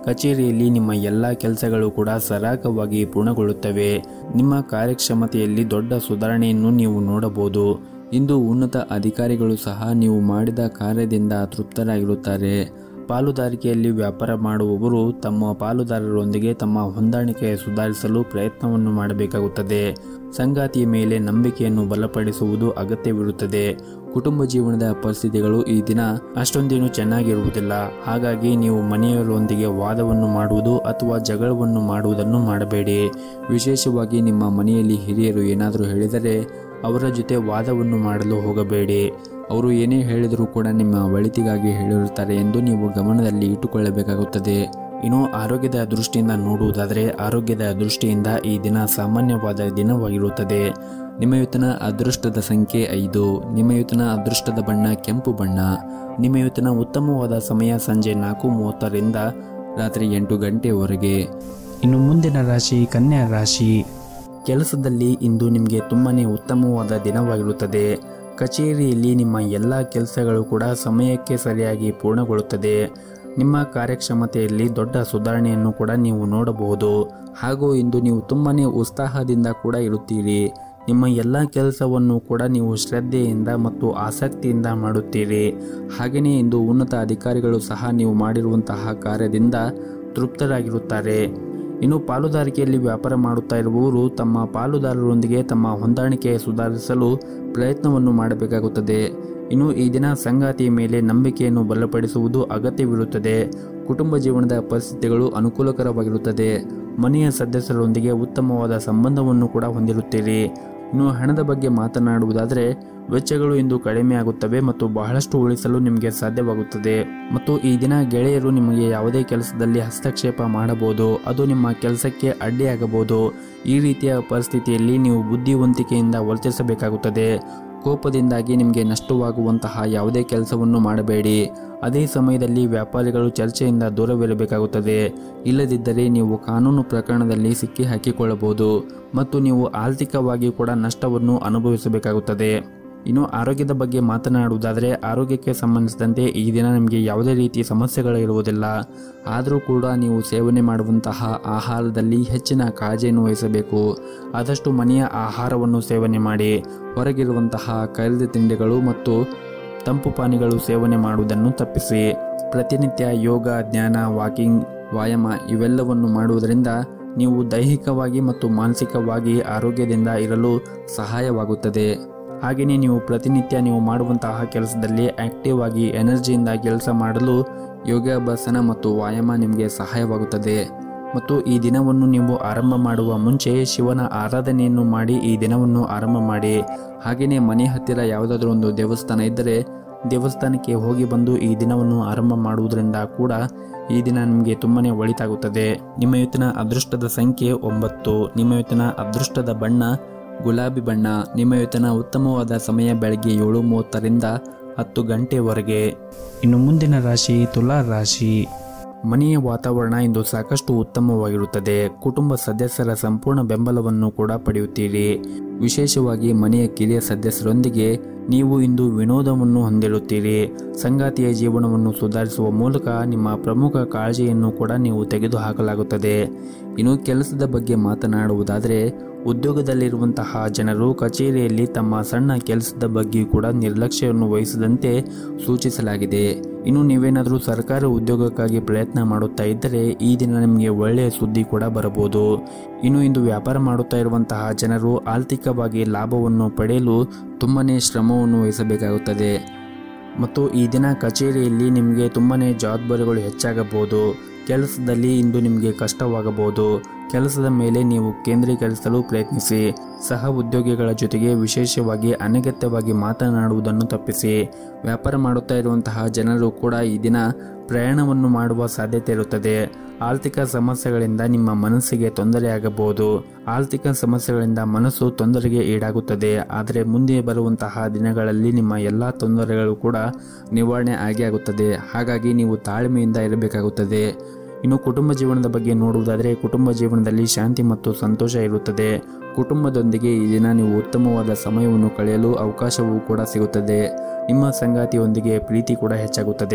ಕಚೇರಿಯಲ್ಲಿ ನಿಮ್ಮ ಎಲ್ಲ ಕೆಲಸಗಳು ಕೂಡ ಸರಾಗವಾಗಿ ಪೂರ್ಣಗೊಳ್ಳುತ್ತವೆ ನಿಮ್ಮ ಕಾರ್ಯಕ್ಷಮತೆಯಲ್ಲಿ ದೊಡ್ಡ ಸುಧಾರಣೆಯನ್ನು ನೀವು ನೋಡಬಹುದು ಇಂದು ಉನ್ನತ ಅಧಿಕಾರಿಗಳು ಸಹ ನೀವು ಮಾಡಿದ ಕಾರ್ಯದಿಂದ ತೃಪ್ತರಾಗಿರುತ್ತಾರೆ ಪಾಲುದಾರಿಕೆಯಲ್ಲಿ ವ್ಯಾಪಾರ ಮಾಡುವವರು ತಮ್ಮ ಪಾಲುದಾರರೊಂದಿಗೆ ತಮ್ಮ ಹೊಂದಾಣಿಕೆ ಸುಧಾರಿಸಲು ಪ್ರಯತ್ನವನ್ನು ಮಾಡಬೇಕಾಗುತ್ತದೆ ಸಂಗಾತಿಯ ಮೇಲೆ ನಂಬಿಕೆಯನ್ನು ಬಲಪಡಿಸುವುದು ಅಗತ್ಯವಿರುತ್ತದೆ ಕುಟುಂಬ ಜೀವನದ ಪರಿಸ್ಥಿತಿಗಳು ಈ ದಿನ ಅಷ್ಟೊಂದೇನು ಚೆನ್ನಾಗಿರುವುದಿಲ್ಲ ಹಾಗಾಗಿ ನೀವು ಮನೆಯವರೊಂದಿಗೆ ವಾದವನ್ನು ಮಾಡುವುದು ಅಥವಾ ಜಗಳವನ್ನು ಮಾಡುವುದನ್ನು ಮಾಡಬೇಡಿ ವಿಶೇಷವಾಗಿ ನಿಮ್ಮ ಮನೆಯಲ್ಲಿ ಹಿರಿಯರು ಏನಾದರೂ ಹೇಳಿದರೆ ಅವರ ಜೊತೆ ವಾದವನ್ನು ಮಾಡಲು ಹೋಗಬೇಡಿ ಅವರು ಏನೇ ಹೇಳಿದರೂ ಕೂಡ ನಿಮ್ಮ ಒಳಿತಿಗಾಗಿ ಹೇಳಿರುತ್ತಾರೆ ಎಂದು ನೀವು ಗಮನದಲ್ಲಿ ಇಟ್ಟುಕೊಳ್ಳಬೇಕಾಗುತ್ತದೆ ಇನ್ನು ಆರೋಗ್ಯದ ದೃಷ್ಟಿಯಿಂದ ನೋಡುವುದಾದರೆ ಆರೋಗ್ಯದ ದೃಷ್ಟಿಯಿಂದ ಈ ದಿನ ಸಾಮಾನ್ಯವಾದ ದಿನವಾಗಿರುತ್ತದೆ ನಿಮ್ಮ ಇವತ್ತಿನ ಅದೃಷ್ಟದ ಸಂಖ್ಯೆ ಐದು ನಿಮ್ಮ ಇವತ್ತಿನ ಅದೃಷ್ಟದ ಬಣ್ಣ ಕೆಂಪು ಬಣ್ಣ ನಿಮ್ಮ ಇವತ್ತಿನ ಉತ್ತಮವಾದ ಸಮಯ ಸಂಜೆ ನಾಲ್ಕು ಮೂವತ್ತರಿಂದ ರಾತ್ರಿ ಎಂಟು ಗಂಟೆವರೆಗೆ ಇನ್ನು ಮುಂದಿನ ರಾಶಿ ಕನ್ಯಾ ರಾಶಿ ಕೆಲಸದಲ್ಲಿ ಇಂದು ನಿಮಗೆ ತುಂಬಾನೇ ಉತ್ತಮವಾದ ದಿನವಾಗಿರುತ್ತದೆ ಕಚೇರಿಯಲ್ಲಿ ನಿಮ್ಮ ಎಲ್ಲ ಕೆಲಸಗಳು ಕೂಡ ಸಮಯಕ್ಕೆ ಸರಿಯಾಗಿ ಪೂರ್ಣಗೊಳ್ಳುತ್ತದೆ ನಿಮ್ಮ ಕಾರ್ಯಕ್ಷಮತೆಯಲ್ಲಿ ದೊಡ್ಡ ಸುಧಾರಣೆಯನ್ನು ಕೂಡ ನೀವು ನೋಡಬಹುದು ಹಾಗೂ ಇಂದು ನೀವು ತುಂಬಾನೇ ಉತ್ಸಾಹದಿಂದ ಕೂಡ ಇರುತ್ತೀರಿ ನಿಮ್ಮ ಎಲ್ಲ ಕೆಲಸವನ್ನು ಕೂಡ ನೀವು ಶ್ರದ್ಧೆಯಿಂದ ಮತ್ತು ಆಸಕ್ತಿಯಿಂದ ಮಾಡುತ್ತೀರಿ ಹಾಗೆಯೇ ಇಂದು ಉನ್ನತ ಅಧಿಕಾರಿಗಳು ಸಹ ನೀವು ಮಾಡಿರುವಂತಹ ಕಾರ್ಯದಿಂದ ತೃಪ್ತರಾಗಿರುತ್ತಾರೆ ಇನ್ನು ಪಾಲುದಾರಿಕೆಯಲ್ಲಿ ವ್ಯಾಪಾರ ಮಾಡುತ್ತಾ ಇರುವವರು ತಮ್ಮ ಪಾಲುದಾರರೊಂದಿಗೆ ತಮ್ಮ ಹೊಂದಾಣಿಕೆ ಸುಧಾರಿಸಲು ಪ್ರಯತ್ನವನ್ನು ಮಾಡಬೇಕಾಗುತ್ತದೆ ಇನ್ನು ಈ ದಿನ ಸಂಗಾತಿಯ ಮೇಲೆ ನಂಬಿಕೆಯನ್ನು ಬಲಪಡಿಸುವುದು ಅಗತ್ಯವಿರುತ್ತದೆ ಕುಟುಂಬ ಜೀವನದ ಪರಿಸ್ಥಿತಿಗಳು ಅನುಕೂಲಕರವಾಗಿರುತ್ತದೆ ಮನೆಯ ಸದಸ್ಯರೊಂದಿಗೆ ಉತ್ತಮವಾದ ಸಂಬಂಧವನ್ನು ಕೂಡ ಹೊಂದಿರುತ್ತೀರಿ ಇನ್ನು ಹಣದ ಬಗ್ಗೆ ಮಾತನಾಡುವುದಾದರೆ ವೆಚ್ಚಗಳು ಇಂದು ಕಡಿಮೆ ಆಗುತ್ತವೆ ಮತ್ತು ಬಹಳಷ್ಟು ಉಳಿಸಲು ನಿಮಗೆ ಸಾಧ್ಯವಾಗುತ್ತದೆ ಮತ್ತು ಈ ದಿನ ಗೆಳೆಯರು ನಿಮಗೆ ಯಾವುದೇ ಕೆಲಸದಲ್ಲಿ ಹಸ್ತಕ್ಷೇಪ ಮಾಡಬಹುದು ಅದು ನಿಮ್ಮ ಕೆಲಸಕ್ಕೆ ಅಡ್ಡಿಯಾಗಬಹುದು ಈ ರೀತಿಯ ಪರಿಸ್ಥಿತಿಯಲ್ಲಿ ನೀವು ಬುದ್ಧಿವಂತಿಕೆಯಿಂದ ವರ್ತಿಸಬೇಕಾಗುತ್ತದೆ ಕೋಪದಿಂದಾಗಿ ನಿಮಗೆ ನಷ್ಟವಾಗುವಂತಹ ಯಾವುದೇ ಕೆಲಸವನ್ನು ಮಾಡಬೇಡಿ ಅದೇ ಸಮಯದಲ್ಲಿ ವ್ಯಾಪಾರಿಗಳು ಚರ್ಚೆಯಿಂದ ದೂರವಿರಬೇಕಾಗುತ್ತದೆ ಇಲ್ಲದಿದ್ದರೆ ನೀವು ಕಾನೂನು ಪ್ರಕರಣದಲ್ಲಿ ಸಿಕ್ಕಿ ಹಾಕಿಕೊಳ್ಳಬಹುದು ಮತ್ತು ನೀವು ಆರ್ಥಿಕವಾಗಿ ಕೂಡ ನಷ್ಟವನ್ನು ಅನುಭವಿಸಬೇಕಾಗುತ್ತದೆ ಇನ್ನು ಆರೋಗ್ಯದ ಬಗ್ಗೆ ಮಾತನಾಡುವುದಾದರೆ ಆರೋಗ್ಯಕ್ಕೆ ಸಂಬಂಧಿಸಿದಂತೆ ಈ ದಿನ ನಿಮಗೆ ಯಾವುದೇ ರೀತಿಯ ಸಮಸ್ಯೆಗಳು ಇರುವುದಿಲ್ಲ ಆದರೂ ಕೂಡ ನೀವು ಸೇವನೆ ಮಾಡುವಂತಹ ಆಹಾರದಲ್ಲಿ ಹೆಚ್ಚಿನ ಕಾಳಜಿಯನ್ನು ವಹಿಸಬೇಕು ಆದಷ್ಟು ಮನೆಯ ಆಹಾರವನ್ನು ಸೇವನೆ ಮಾಡಿ ಹೊರಗಿರುವಂತಹ ಕರಿದ ತಿಂಡಿಗಳು ಮತ್ತು ತಂಪು ಪಾನಿಗಳು ಸೇವನೆ ಮಾಡುವುದನ್ನು ತಪ್ಪಿಸಿ ಪ್ರತಿನಿತ್ಯ ಯೋಗ ಧ್ಯಾನ ವಾಕಿಂಗ್ ವ್ಯಾಯಾಮ ಇವೆಲ್ಲವನ್ನು ಮಾಡುವುದರಿಂದ ನೀವು ದೈಹಿಕವಾಗಿ ಮತ್ತು ಮಾನಸಿಕವಾಗಿ ಆರೋಗ್ಯದಿಂದ ಇರಲು ಸಹಾಯವಾಗುತ್ತದೆ ಹಾಗೆಯೇ ನೀವು ಪ್ರತಿನಿತ್ಯ ನೀವು ಮಾಡುವಂತಹ ಕೆಲಸದಲ್ಲಿ ಆಕ್ಟಿವ್ ಆಗಿ ಎನರ್ಜಿಯಿಂದ ಕೆಲಸ ಮಾಡಲು ಯೋಗಾಭ್ಯಾಸನ ಮತ್ತು ವ್ಯಾಯಾಮ ನಿಮಗೆ ಸಹಾಯವಾಗುತ್ತದೆ ಮತ್ತು ಈ ದಿನವನ್ನು ನೀವು ಆರಂಭ ಮಾಡುವ ಮುಂಚೆ ಶಿವನ ಆರಾಧನೆಯನ್ನು ಮಾಡಿ ಈ ದಿನವನ್ನು ಆರಂಭ ಮಾಡಿ ಹಾಗೆಯೇ ಮನೆ ಹತ್ತಿರ ಯಾವುದಾದ್ರೂ ಒಂದು ದೇವಸ್ಥಾನ ಇದ್ದರೆ ದೇವಸ್ಥಾನಕ್ಕೆ ಹೋಗಿ ಬಂದು ಈ ದಿನವನ್ನು ಆರಂಭ ಮಾಡುವುದರಿಂದ ಕೂಡ ಈ ದಿನ ನಿಮಗೆ ತುಂಬಾನೇ ಒಳಿತಾಗುತ್ತದೆ ನಿಮ್ಮ ಇವತ್ತಿನ ಅದೃಷ್ಟದ ಸಂಖ್ಯೆ ಒಂಬತ್ತು ನಿಮ್ಮ ಇವತ್ತಿನ ಅದೃಷ್ಟದ ಬಣ್ಣ ಗುಲಾಬಿ ಬಣ್ಣ ನಿಮ್ಮ ಇವತ್ತಿನ ಉತ್ತಮವಾದ ಸಮಯ ಬೆಳಗ್ಗೆ ಏಳು ಮೂವತ್ತರಿಂದ ಹತ್ತು ಗಂಟೆವರೆಗೆ ಇನ್ನು ಮುಂದಿನ ರಾಶಿ ತುಲಾ ರಾಶಿ ಮನೆಯ ವಾತಾವರಣ ಇಂದು ಸಾಕಷ್ಟು ಉತ್ತಮವಾಗಿರುತ್ತದೆ ಕುಟುಂಬ ಸದಸ್ಯರ ಸಂಪೂರ್ಣ ಬೆಂಬಲವನ್ನು ಕೂಡ ಪಡೆಯುತ್ತೀರಿ ವಿಶೇಷವಾಗಿ ಮನೆಯ ಕಿರಿಯ ಸದಸ್ಯರೊಂದಿಗೆ ನೀವು ಇಂದು ವಿನೋದವನ್ನು ಹೊಂದಿರುತ್ತೀರಿ ಸಂಗಾತಿಯ ಜೀವನವನ್ನು ಸುಧಾರಿಸುವ ಮೂಲಕ ನಿಮ್ಮ ಪ್ರಮುಖ ಕಾಳಜಿಯನ್ನು ಕೂಡ ನೀವು ತೆಗೆದುಹಾಕಲಾಗುತ್ತದೆ ಇನ್ನು ಕೆಲಸದ ಬಗ್ಗೆ ಮಾತನಾಡುವುದಾದರೆ ಉದ್ಯೋಗದಲ್ಲಿರುವಂತಹ ಜನರು ಕಚೇರಿಯಲ್ಲಿ ತಮ್ಮ ಸಣ್ಣ ಕೆಲಸದ ಬಗ್ಗೆ ಕೂಡ ನಿರ್ಲಕ್ಷ್ಯವನ್ನು ವಹಿಸದಂತೆ ಸೂಚಿಸಲಾಗಿದೆ ಇನ್ನು ನೀವೇನಾದರೂ ಸರ್ಕಾರಿ ಉದ್ಯೋಗಕ್ಕಾಗಿ ಪ್ರಯತ್ನ ಮಾಡುತ್ತಾ ಇದ್ದರೆ ಈ ದಿನ ನಿಮಗೆ ಒಳ್ಳೆಯ ಸುದ್ದಿ ಕೂಡ ಬರಬಹುದು ಇನ್ನು ಇಂದು ವ್ಯಾಪಾರ ಮಾಡುತ್ತಾ ಇರುವಂತಹ ಜನರು ಆರ್ಥಿಕವಾಗಿ ಲಾಭವನ್ನು ಪಡೆಯಲು ತುಂಬನೇ ಶ್ರಮವನ್ನು ವಹಿಸಬೇಕಾಗುತ್ತದೆ ಮತ್ತು ಈ ದಿನ ಕಚೇರಿಯಲ್ಲಿ ನಿಮಗೆ ತುಂಬನೇ ಜವಾಬ್ದಾರಿಗಳು ಹೆಚ್ಚಾಗಬಹುದು ಕೆಲಸದಲ್ಲಿ ಇಂದು ನಿಮಗೆ ಕಷ್ಟವಾಗಬಹುದು ಕೆಲಸದ ಮೇಲೆ ನೀವು ಕೇಂದ್ರೀಕರಿಸಲು ಪ್ರಯತ್ನಿಸಿ ಸಹ ಉದ್ಯೋಗಿಗಳ ಜೊತೆಗೆ ವಿಶೇಷವಾಗಿ ಅನಗತ್ಯವಾಗಿ ಮಾತನಾಡುವುದನ್ನು ತಪ್ಪಿಸಿ ವ್ಯಾಪಾರ ಮಾಡುತ್ತಾ ಇರುವಂತಹ ಜನರು ಕೂಡ ಈ ದಿನ ಪ್ರಯಾಣವನ್ನು ಮಾಡುವ ಸಾಧ್ಯತೆ ಇರುತ್ತದೆ ಆರ್ಥಿಕ ಸಮಸ್ಯೆಗಳಿಂದ ನಿಮ್ಮ ಮನಸ್ಸಿಗೆ ತೊಂದರೆಯಾಗಬಹುದು ಆರ್ಥಿಕ ಸಮಸ್ಯೆಗಳಿಂದ ಮನಸ್ಸು ತೊಂದರೆಗೆ ಈಡಾಗುತ್ತದೆ ಆದರೆ ಮುಂದೆ ಬರುವಂತಹ ದಿನಗಳಲ್ಲಿ ನಿಮ್ಮ ಎಲ್ಲ ತೊಂದರೆಗಳು ಕೂಡ ನಿವಾರಣೆ ಆಗೇ ಆಗುತ್ತದೆ ಹಾಗಾಗಿ ನೀವು ತಾಳ್ಮೆಯಿಂದ ಇರಬೇಕಾಗುತ್ತದೆ ಇನ್ನು ಕುಟುಂಬ ಜೀವನದ ಬಗ್ಗೆ ನೋಡುವುದಾದರೆ ಕುಟುಂಬ ಜೀವನದಲ್ಲಿ ಶಾಂತಿ ಮತ್ತು ಸಂತೋಷ ಇರುತ್ತದೆ ಕುಟುಂಬದೊಂದಿಗೆ ಈ ದಿನ ನೀವು ಉತ್ತಮವಾದ ಸಮಯವನ್ನು ಕಳೆಯಲು ಅವಕಾಶವೂ ಕೂಡ ಸಿಗುತ್ತದೆ ನಿಮ್ಮ ಸಂಗಾತಿಯೊಂದಿಗೆ ಪ್ರೀತಿ ಕೂಡ ಹೆಚ್ಚಾಗುತ್ತದೆ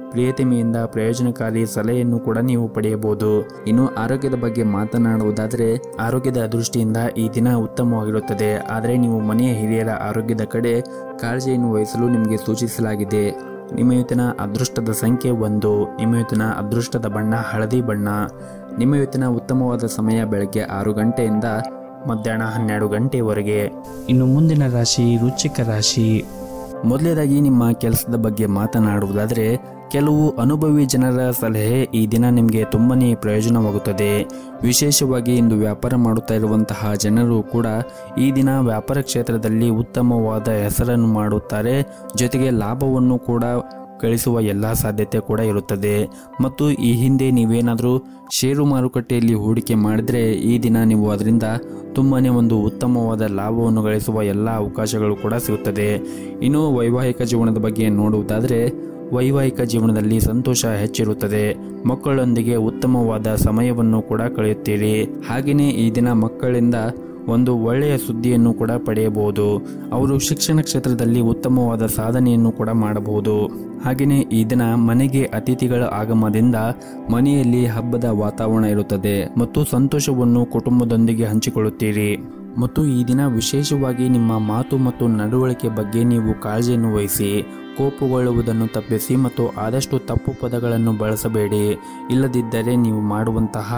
ಪ್ರಿಯತಮೆಯಿಂದ ಪ್ರಯೋಜನಕಾರಿ ಸಲಹೆಯನ್ನು ಕೂಡ ನೀವು ಪಡೆಯಬಹುದು ಇನ್ನು ಆರೋಗ್ಯದ ಬಗ್ಗೆ ಮಾತನಾಡುವುದಾದರೆ ಆರೋಗ್ಯದ ದೃಷ್ಟಿಯಿಂದ ಈ ದಿನ ಉತ್ತಮವಾಗಿರುತ್ತದೆ ಆದರೆ ನೀವು ಮನೆಯ ಹಿರಿಯರ ಆರೋಗ್ಯದ ಕಡೆ ಕಾಳಜಿಯನ್ನು ವಹಿಸಲು ನಿಮಗೆ ಸೂಚಿಸಲಾಗಿದೆ ನಿಮ್ಮ ಇವತ್ತಿನ ಅದೃಷ್ಟದ ಸಂಖ್ಯೆ ಒಂದು ನಿಮ್ಮ ಇವತ್ತಿನ ಅದೃಷ್ಟದ ಬಣ್ಣ ಹಳದಿ ಬಣ್ಣ ನಿಮ್ಮ ಇವತ್ತಿನ ಉತ್ತಮವಾದ ಸಮಯ ಬೆಳಗ್ಗೆ ಆರು ಗಂಟೆಯಿಂದ ಮಧ್ಯಾಹ್ನ ಹನ್ನೆರಡು ಗಂಟೆವರೆಗೆ ಇನ್ನು ಮುಂದಿನ ರಾಶಿ ವೃಶ್ಚಿಕ ರಾಶಿ ಮೊದಲನೇದಾಗಿ ನಿಮ್ಮ ಕೆಲಸದ ಬಗ್ಗೆ ಮಾತನಾಡುವುದಾದರೆ ಕೆಲವು ಅನುಭವಿ ಜನರ ಸಲಹೆ ಈ ದಿನ ನಿಮಗೆ ತುಂಬನೇ ಪ್ರಯೋಜನವಾಗುತ್ತದೆ ವಿಶೇಷವಾಗಿ ಇಂದು ವ್ಯಾಪಾರ ಮಾಡುತ್ತಾ ಇರುವಂತಹ ಜನರು ಕೂಡ ಈ ದಿನ ವ್ಯಾಪಾರ ಕ್ಷೇತ್ರದಲ್ಲಿ ಉತ್ತಮವಾದ ಹೆಸರನ್ನು ಮಾಡುತ್ತಾರೆ ಜೊತೆಗೆ ಲಾಭವನ್ನು ಕೂಡ ಗಳಿಸುವ ಎಲ್ಲ ಸಾಧ್ಯತೆ ಕೂಡ ಇರುತ್ತದೆ ಮತ್ತು ಈ ಹಿಂದೆ ನೀವೇನಾದರೂ ಷೇರು ಮಾರುಕಟ್ಟೆಯಲ್ಲಿ ಹೂಡಿಕೆ ಮಾಡಿದರೆ ಈ ದಿನ ನೀವು ಅದರಿಂದ ತುಂಬನೇ ಒಂದು ಉತ್ತಮವಾದ ಲಾಭವನ್ನು ಗಳಿಸುವ ಎಲ್ಲ ಅವಕಾಶಗಳು ಕೂಡ ಸಿಗುತ್ತದೆ ಇನ್ನು ವೈವಾಹಿಕ ಜೀವನದ ಬಗ್ಗೆ ನೋಡುವುದಾದರೆ ವೈವಾಹಿಕ ಜೀವನದಲ್ಲಿ ಸಂತೋಷ ಹೆಚ್ಚಿರುತ್ತದೆ ಮಕ್ಕಳೊಂದಿಗೆ ಉತ್ತಮವಾದ ಸಮಯವನ್ನು ಕೂಡ ಕಳೆಯುತ್ತೀರಿ ಹಾಗೆಯೇ ಈ ದಿನ ಮಕ್ಕಳಿಂದ ಒಂದು ಒಳ್ಳೆಯ ಸುದ್ದಿಯನ್ನು ಕೂಡ ಪಡೆಯಬಹುದು ಅವರು ಶಿಕ್ಷಣ ಕ್ಷೇತ್ರದಲ್ಲಿ ಉತ್ತಮವಾದ ಸಾಧನೆಯನ್ನು ಕೂಡ ಮಾಡಬಹುದು ಹಾಗೆಯೇ ಈ ದಿನ ಮನೆಗೆ ಅತಿಥಿಗಳ ಆಗಮನದಿಂದ ಮನೆಯಲ್ಲಿ ಹಬ್ಬದ ವಾತಾವರಣ ಇರುತ್ತದೆ ಮತ್ತು ಸಂತೋಷವನ್ನು ಕುಟುಂಬದೊಂದಿಗೆ ಹಂಚಿಕೊಳ್ಳುತ್ತೀರಿ ಮತ್ತು ಈ ದಿನ ವಿಶೇಷವಾಗಿ ನಿಮ್ಮ ಮಾತು ಮತ್ತು ನಡವಳಿಕೆ ಬಗ್ಗೆ ನೀವು ಕಾಳಜಿಯನ್ನು ವಹಿಸಿ ಕೋಪಗೊಳ್ಳುವುದನ್ನು ತಪ್ಪಿಸಿ ಮತ್ತು ಆದಷ್ಟು ತಪ್ಪು ಪದಗಳನ್ನು ಬಳಸಬೇಡಿ ಇಲ್ಲದಿದ್ದರೆ ನೀವು ಮಾಡುವಂತಹ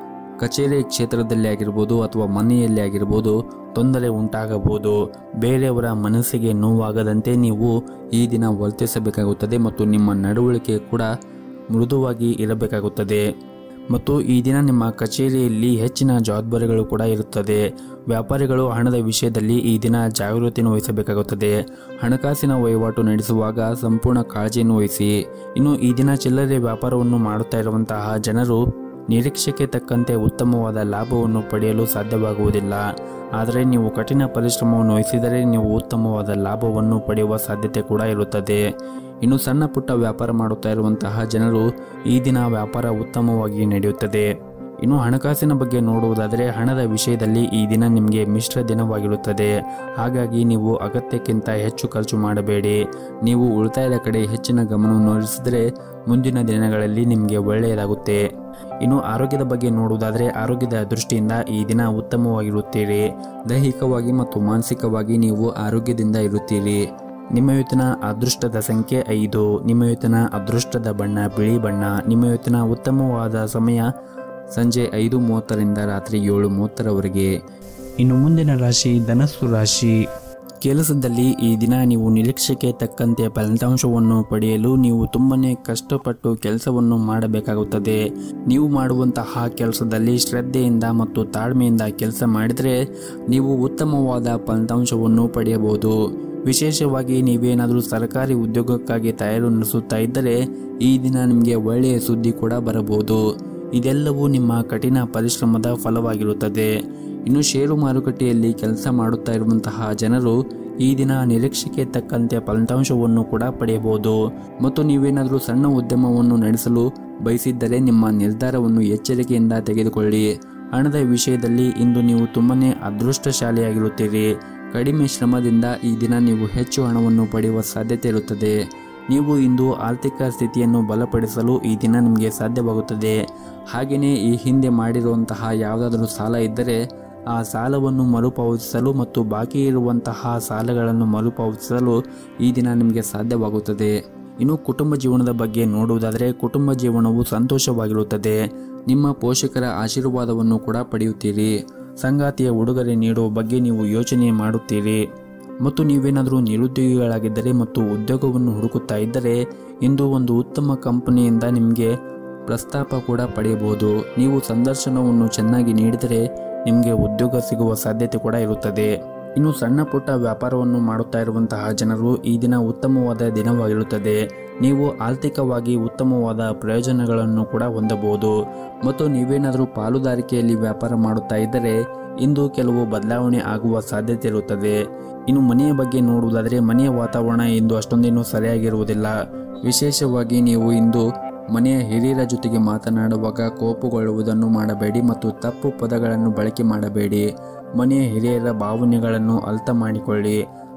ಕಚೇರಿ ಕ್ಷೇತ್ರದಲ್ಲಿ ಆಗಿರ್ಬೋದು ಅಥವಾ ಮನೆಯಲ್ಲಿ ಆಗಿರ್ಬೋದು ತೊಂದರೆ ಉಂಟಾಗಬಹುದು ಬೇರೆಯವರ ಮನಸ್ಸಿಗೆ ನೋವಾಗದಂತೆ ನೀವು ಈ ದಿನ ವರ್ತಿಸಬೇಕಾಗುತ್ತದೆ ಮತ್ತು ನಿಮ್ಮ ನಡವಳಿಕೆ ಕೂಡ ಮೃದುವಾಗಿ ಇರಬೇಕಾಗುತ್ತದೆ ಮತ್ತು ಈ ದಿನ ನಿಮ್ಮ ಕಚೇರಿಯಲ್ಲಿ ಹೆಚ್ಚಿನ ಜವಾಬ್ದಾರಿಗಳು ಕೂಡ ಇರುತ್ತದೆ ವ್ಯಾಪಾರಿಗಳು ಹಣದ ವಿಷಯದಲ್ಲಿ ಈ ದಿನ ಜಾಗೃತಿಯನ್ನು ವಹಿಸಬೇಕಾಗುತ್ತದೆ ಹಣಕಾಸಿನ ವಹಿವಾಟು ನಡೆಸುವಾಗ ಸಂಪೂರ್ಣ ಕಾಳಜಿಯನ್ನು ವಹಿಸಿ ಇನ್ನು ಈ ದಿನ ಚಿಲ್ಲರೆ ವ್ಯಾಪಾರವನ್ನು ಮಾಡುತ್ತಾ ಇರುವಂತಹ ಜನರು ನಿರೀಕ್ಷೆಗೆ ತಕ್ಕಂತೆ ಉತ್ತಮವಾದ ಲಾಭವನ್ನು ಪಡೆಯಲು ಸಾಧ್ಯವಾಗುವುದಿಲ್ಲ ಆದರೆ ನೀವು ಕಠಿಣ ಪರಿಶ್ರಮವನ್ನು ವಹಿಸಿದರೆ ನೀವು ಉತ್ತಮವಾದ ಲಾಭವನ್ನು ಪಡೆಯುವ ಸಾಧ್ಯತೆ ಕೂಡ ಇರುತ್ತದೆ ಇನ್ನು ಸಣ್ಣ ಪುಟ್ಟ ವ್ಯಾಪಾರ ಮಾಡುತ್ತಾ ಇರುವಂತಹ ಜನರು ಈ ದಿನ ವ್ಯಾಪಾರ ಉತ್ತಮವಾಗಿ ನಡೆಯುತ್ತದೆ ಇನ್ನು ಹಣಕಾಸಿನ ಬಗ್ಗೆ ನೋಡುವುದಾದರೆ ಹಣದ ವಿಷಯದಲ್ಲಿ ಈ ದಿನ ನಿಮಗೆ ಮಿಶ್ರ ದಿನವಾಗಿರುತ್ತದೆ ಹಾಗಾಗಿ ನೀವು ಅಗತ್ಯಕ್ಕಿಂತ ಹೆಚ್ಚು ಖರ್ಚು ಮಾಡಬೇಡಿ ನೀವು ಉಳಿತಾಯದ ಕಡೆ ಹೆಚ್ಚಿನ ಗಮನವನ್ನು ಹರಿಸಿದರೆ ಮುಂದಿನ ದಿನಗಳಲ್ಲಿ ನಿಮಗೆ ಒಳ್ಳೆಯದಾಗುತ್ತೆ ಇನ್ನು ಆರೋಗ್ಯದ ಬಗ್ಗೆ ನೋಡುವುದಾದರೆ ಆರೋಗ್ಯದ ದೃಷ್ಟಿಯಿಂದ ಈ ದಿನ ಉತ್ತಮವಾಗಿರುತ್ತೀರಿ ದೈಹಿಕವಾಗಿ ಮತ್ತು ಮಾನಸಿಕವಾಗಿ ನೀವು ಆರೋಗ್ಯದಿಂದ ಇರುತ್ತೀರಿ ನಿಮ್ಮ ಇವತ್ತಿನ ಅದೃಷ್ಟದ ಸಂಖ್ಯೆ ಐದು ನಿಮ್ಮ ಇವತ್ತಿನ ಅದೃಷ್ಟದ ಬಣ್ಣ ಬಿಳಿ ಬಣ್ಣ ನಿಮ್ಮ ಇವತ್ತಿನ ಉತ್ತಮವಾದ ಸಮಯ ಸಂಜೆ ಐದು ಮೂವತ್ತರಿಂದ ರಾತ್ರಿ ಏಳು ಮೂವತ್ತರವರೆಗೆ ಇನ್ನು ಮುಂದಿನ ರಾಶಿ ಧನಸ್ಸು ರಾಶಿ ಕೆಲಸದಲ್ಲಿ ಈ ದಿನ ನೀವು ನಿರೀಕ್ಷೆಗೆ ತಕ್ಕಂತೆ ಫಲಿತಾಂಶವನ್ನು ಪಡೆಯಲು ನೀವು ತುಂಬನೇ ಕಷ್ಟಪಟ್ಟು ಕೆಲಸವನ್ನು ಮಾಡಬೇಕಾಗುತ್ತದೆ ನೀವು ಮಾಡುವಂತಹ ಕೆಲಸದಲ್ಲಿ ಶ್ರದ್ಧೆಯಿಂದ ಮತ್ತು ತಾಳ್ಮೆಯಿಂದ ಕೆಲಸ ಮಾಡಿದರೆ ನೀವು ಉತ್ತಮವಾದ ಫಲಿತಾಂಶವನ್ನು ಪಡೆಯಬಹುದು ವಿಶೇಷವಾಗಿ ನೀವೇನಾದರೂ ಸರ್ಕಾರಿ ಉದ್ಯೋಗಕ್ಕಾಗಿ ತಯಾರು ನಡೆಸುತ್ತಾ ಇದ್ದರೆ ಈ ದಿನ ನಿಮಗೆ ಒಳ್ಳೆಯ ಸುದ್ದಿ ಕೂಡ ಬರಬಹುದು ಇದೆಲ್ಲವೂ ನಿಮ್ಮ ಕಠಿಣ ಪರಿಶ್ರಮದ ಫಲವಾಗಿರುತ್ತದೆ ಇನ್ನು ಷೇರು ಮಾರುಕಟ್ಟೆಯಲ್ಲಿ ಕೆಲಸ ಮಾಡುತ್ತಾ ಇರುವಂತಹ ಜನರು ಈ ದಿನ ನಿರೀಕ್ಷೆಗೆ ತಕ್ಕಂತೆ ಫಲಿತಾಂಶವನ್ನು ಕೂಡ ಪಡೆಯಬಹುದು ಮತ್ತು ನೀವೇನಾದರೂ ಸಣ್ಣ ಉದ್ಯಮವನ್ನು ನಡೆಸಲು ಬಯಸಿದ್ದರೆ ನಿಮ್ಮ ನಿರ್ಧಾರವನ್ನು ಎಚ್ಚರಿಕೆಯಿಂದ ತೆಗೆದುಕೊಳ್ಳಿ ಹಣದ ವಿಷಯದಲ್ಲಿ ಇಂದು ನೀವು ತುಂಬನೇ ಅದೃಷ್ಟಶಾಲಿಯಾಗಿರುತ್ತೀರಿ ಕಡಿಮೆ ಶ್ರಮದಿಂದ ಈ ದಿನ ನೀವು ಹೆಚ್ಚು ಹಣವನ್ನು ಪಡೆಯುವ ಸಾಧ್ಯತೆ ಇರುತ್ತದೆ ನೀವು ಇಂದು ಆರ್ಥಿಕ ಸ್ಥಿತಿಯನ್ನು ಬಲಪಡಿಸಲು ಈ ದಿನ ನಿಮಗೆ ಸಾಧ್ಯವಾಗುತ್ತದೆ ಹಾಗೆಯೇ ಈ ಹಿಂದೆ ಮಾಡಿರುವಂತಹ ಯಾವುದಾದರೂ ಸಾಲ ಇದ್ದರೆ ಆ ಸಾಲವನ್ನು ಮರುಪಾವತಿಸಲು ಮತ್ತು ಬಾಕಿ ಇರುವಂತಹ ಸಾಲಗಳನ್ನು ಮರುಪಾವತಿಸಲು ಈ ದಿನ ನಿಮಗೆ ಸಾಧ್ಯವಾಗುತ್ತದೆ ಇನ್ನು ಕುಟುಂಬ ಜೀವನದ ಬಗ್ಗೆ ನೋಡುವುದಾದರೆ ಕುಟುಂಬ ಜೀವನವು ಸಂತೋಷವಾಗಿರುತ್ತದೆ ನಿಮ್ಮ ಪೋಷಕರ ಆಶೀರ್ವಾದವನ್ನು ಕೂಡ ಪಡೆಯುತ್ತೀರಿ ಸಂಗಾತಿಯ ಉಡುಗೊರೆ ನೀಡುವ ಬಗ್ಗೆ ನೀವು ಯೋಚನೆ ಮಾಡುತ್ತೀರಿ ಮತ್ತು ನೀವೇನಾದರೂ ನಿರುದ್ಯೋಗಿಗಳಾಗಿದ್ದರೆ ಮತ್ತು ಉದ್ಯೋಗವನ್ನು ಹುಡುಕುತ್ತಾ ಇದ್ದರೆ ಇಂದು ಒಂದು ಉತ್ತಮ ಕಂಪನಿಯಿಂದ ನಿಮಗೆ ಪ್ರಸ್ತಾಪ ಕೂಡ ಪಡೆಯಬಹುದು ನೀವು ಸಂದರ್ಶನವನ್ನು ಚೆನ್ನಾಗಿ ನೀಡಿದರೆ ನಿಮಗೆ ಉದ್ಯೋಗ ಸಿಗುವ ಸಾಧ್ಯತೆ ಕೂಡ ಇರುತ್ತದೆ ಇನ್ನು ಸಣ್ಣ ಪುಟ್ಟ ವ್ಯಾಪಾರವನ್ನು ಮಾಡುತ್ತಾ ಇರುವಂತಹ ಜನರು ಈ ದಿನ ಉತ್ತಮವಾದ ದಿನವಾಗಿರುತ್ತದೆ ನೀವು ಆರ್ಥಿಕವಾಗಿ ಉತ್ತಮವಾದ ಪ್ರಯೋಜನಗಳನ್ನು ಕೂಡ ಹೊಂದಬಹುದು ಮತ್ತು ನೀವೇನಾದರೂ ಪಾಲುದಾರಿಕೆಯಲ್ಲಿ ವ್ಯಾಪಾರ ಮಾಡುತ್ತಾ ಇದ್ದರೆ ಇಂದು ಕೆಲವು ಬದಲಾವಣೆ ಆಗುವ ಸಾಧ್ಯತೆ ಇರುತ್ತದೆ ಇನ್ನು ಮನೆಯ ಬಗ್ಗೆ ನೋಡುವುದಾದರೆ ಮನೆಯ ವಾತಾವರಣ ಇಂದು ಅಷ್ಟೊಂದೇನು ಸರಿಯಾಗಿರುವುದಿಲ್ಲ ವಿಶೇಷವಾಗಿ ನೀವು ಇಂದು ಮನೆಯ ಹಿರಿಯರ ಜೊತೆಗೆ ಮಾತನಾಡುವಾಗ ಕೋಪಗೊಳ್ಳುವುದನ್ನು ಮಾಡಬೇಡಿ ಮತ್ತು ತಪ್ಪು ಪದಗಳನ್ನು ಬಳಕೆ ಮಾಡಬೇಡಿ ಮನೆಯ ಹಿರಿಯರ ಭಾವನೆಗಳನ್ನು ಅರ್ಥ ಮಾಡಿಕೊಳ್ಳಿ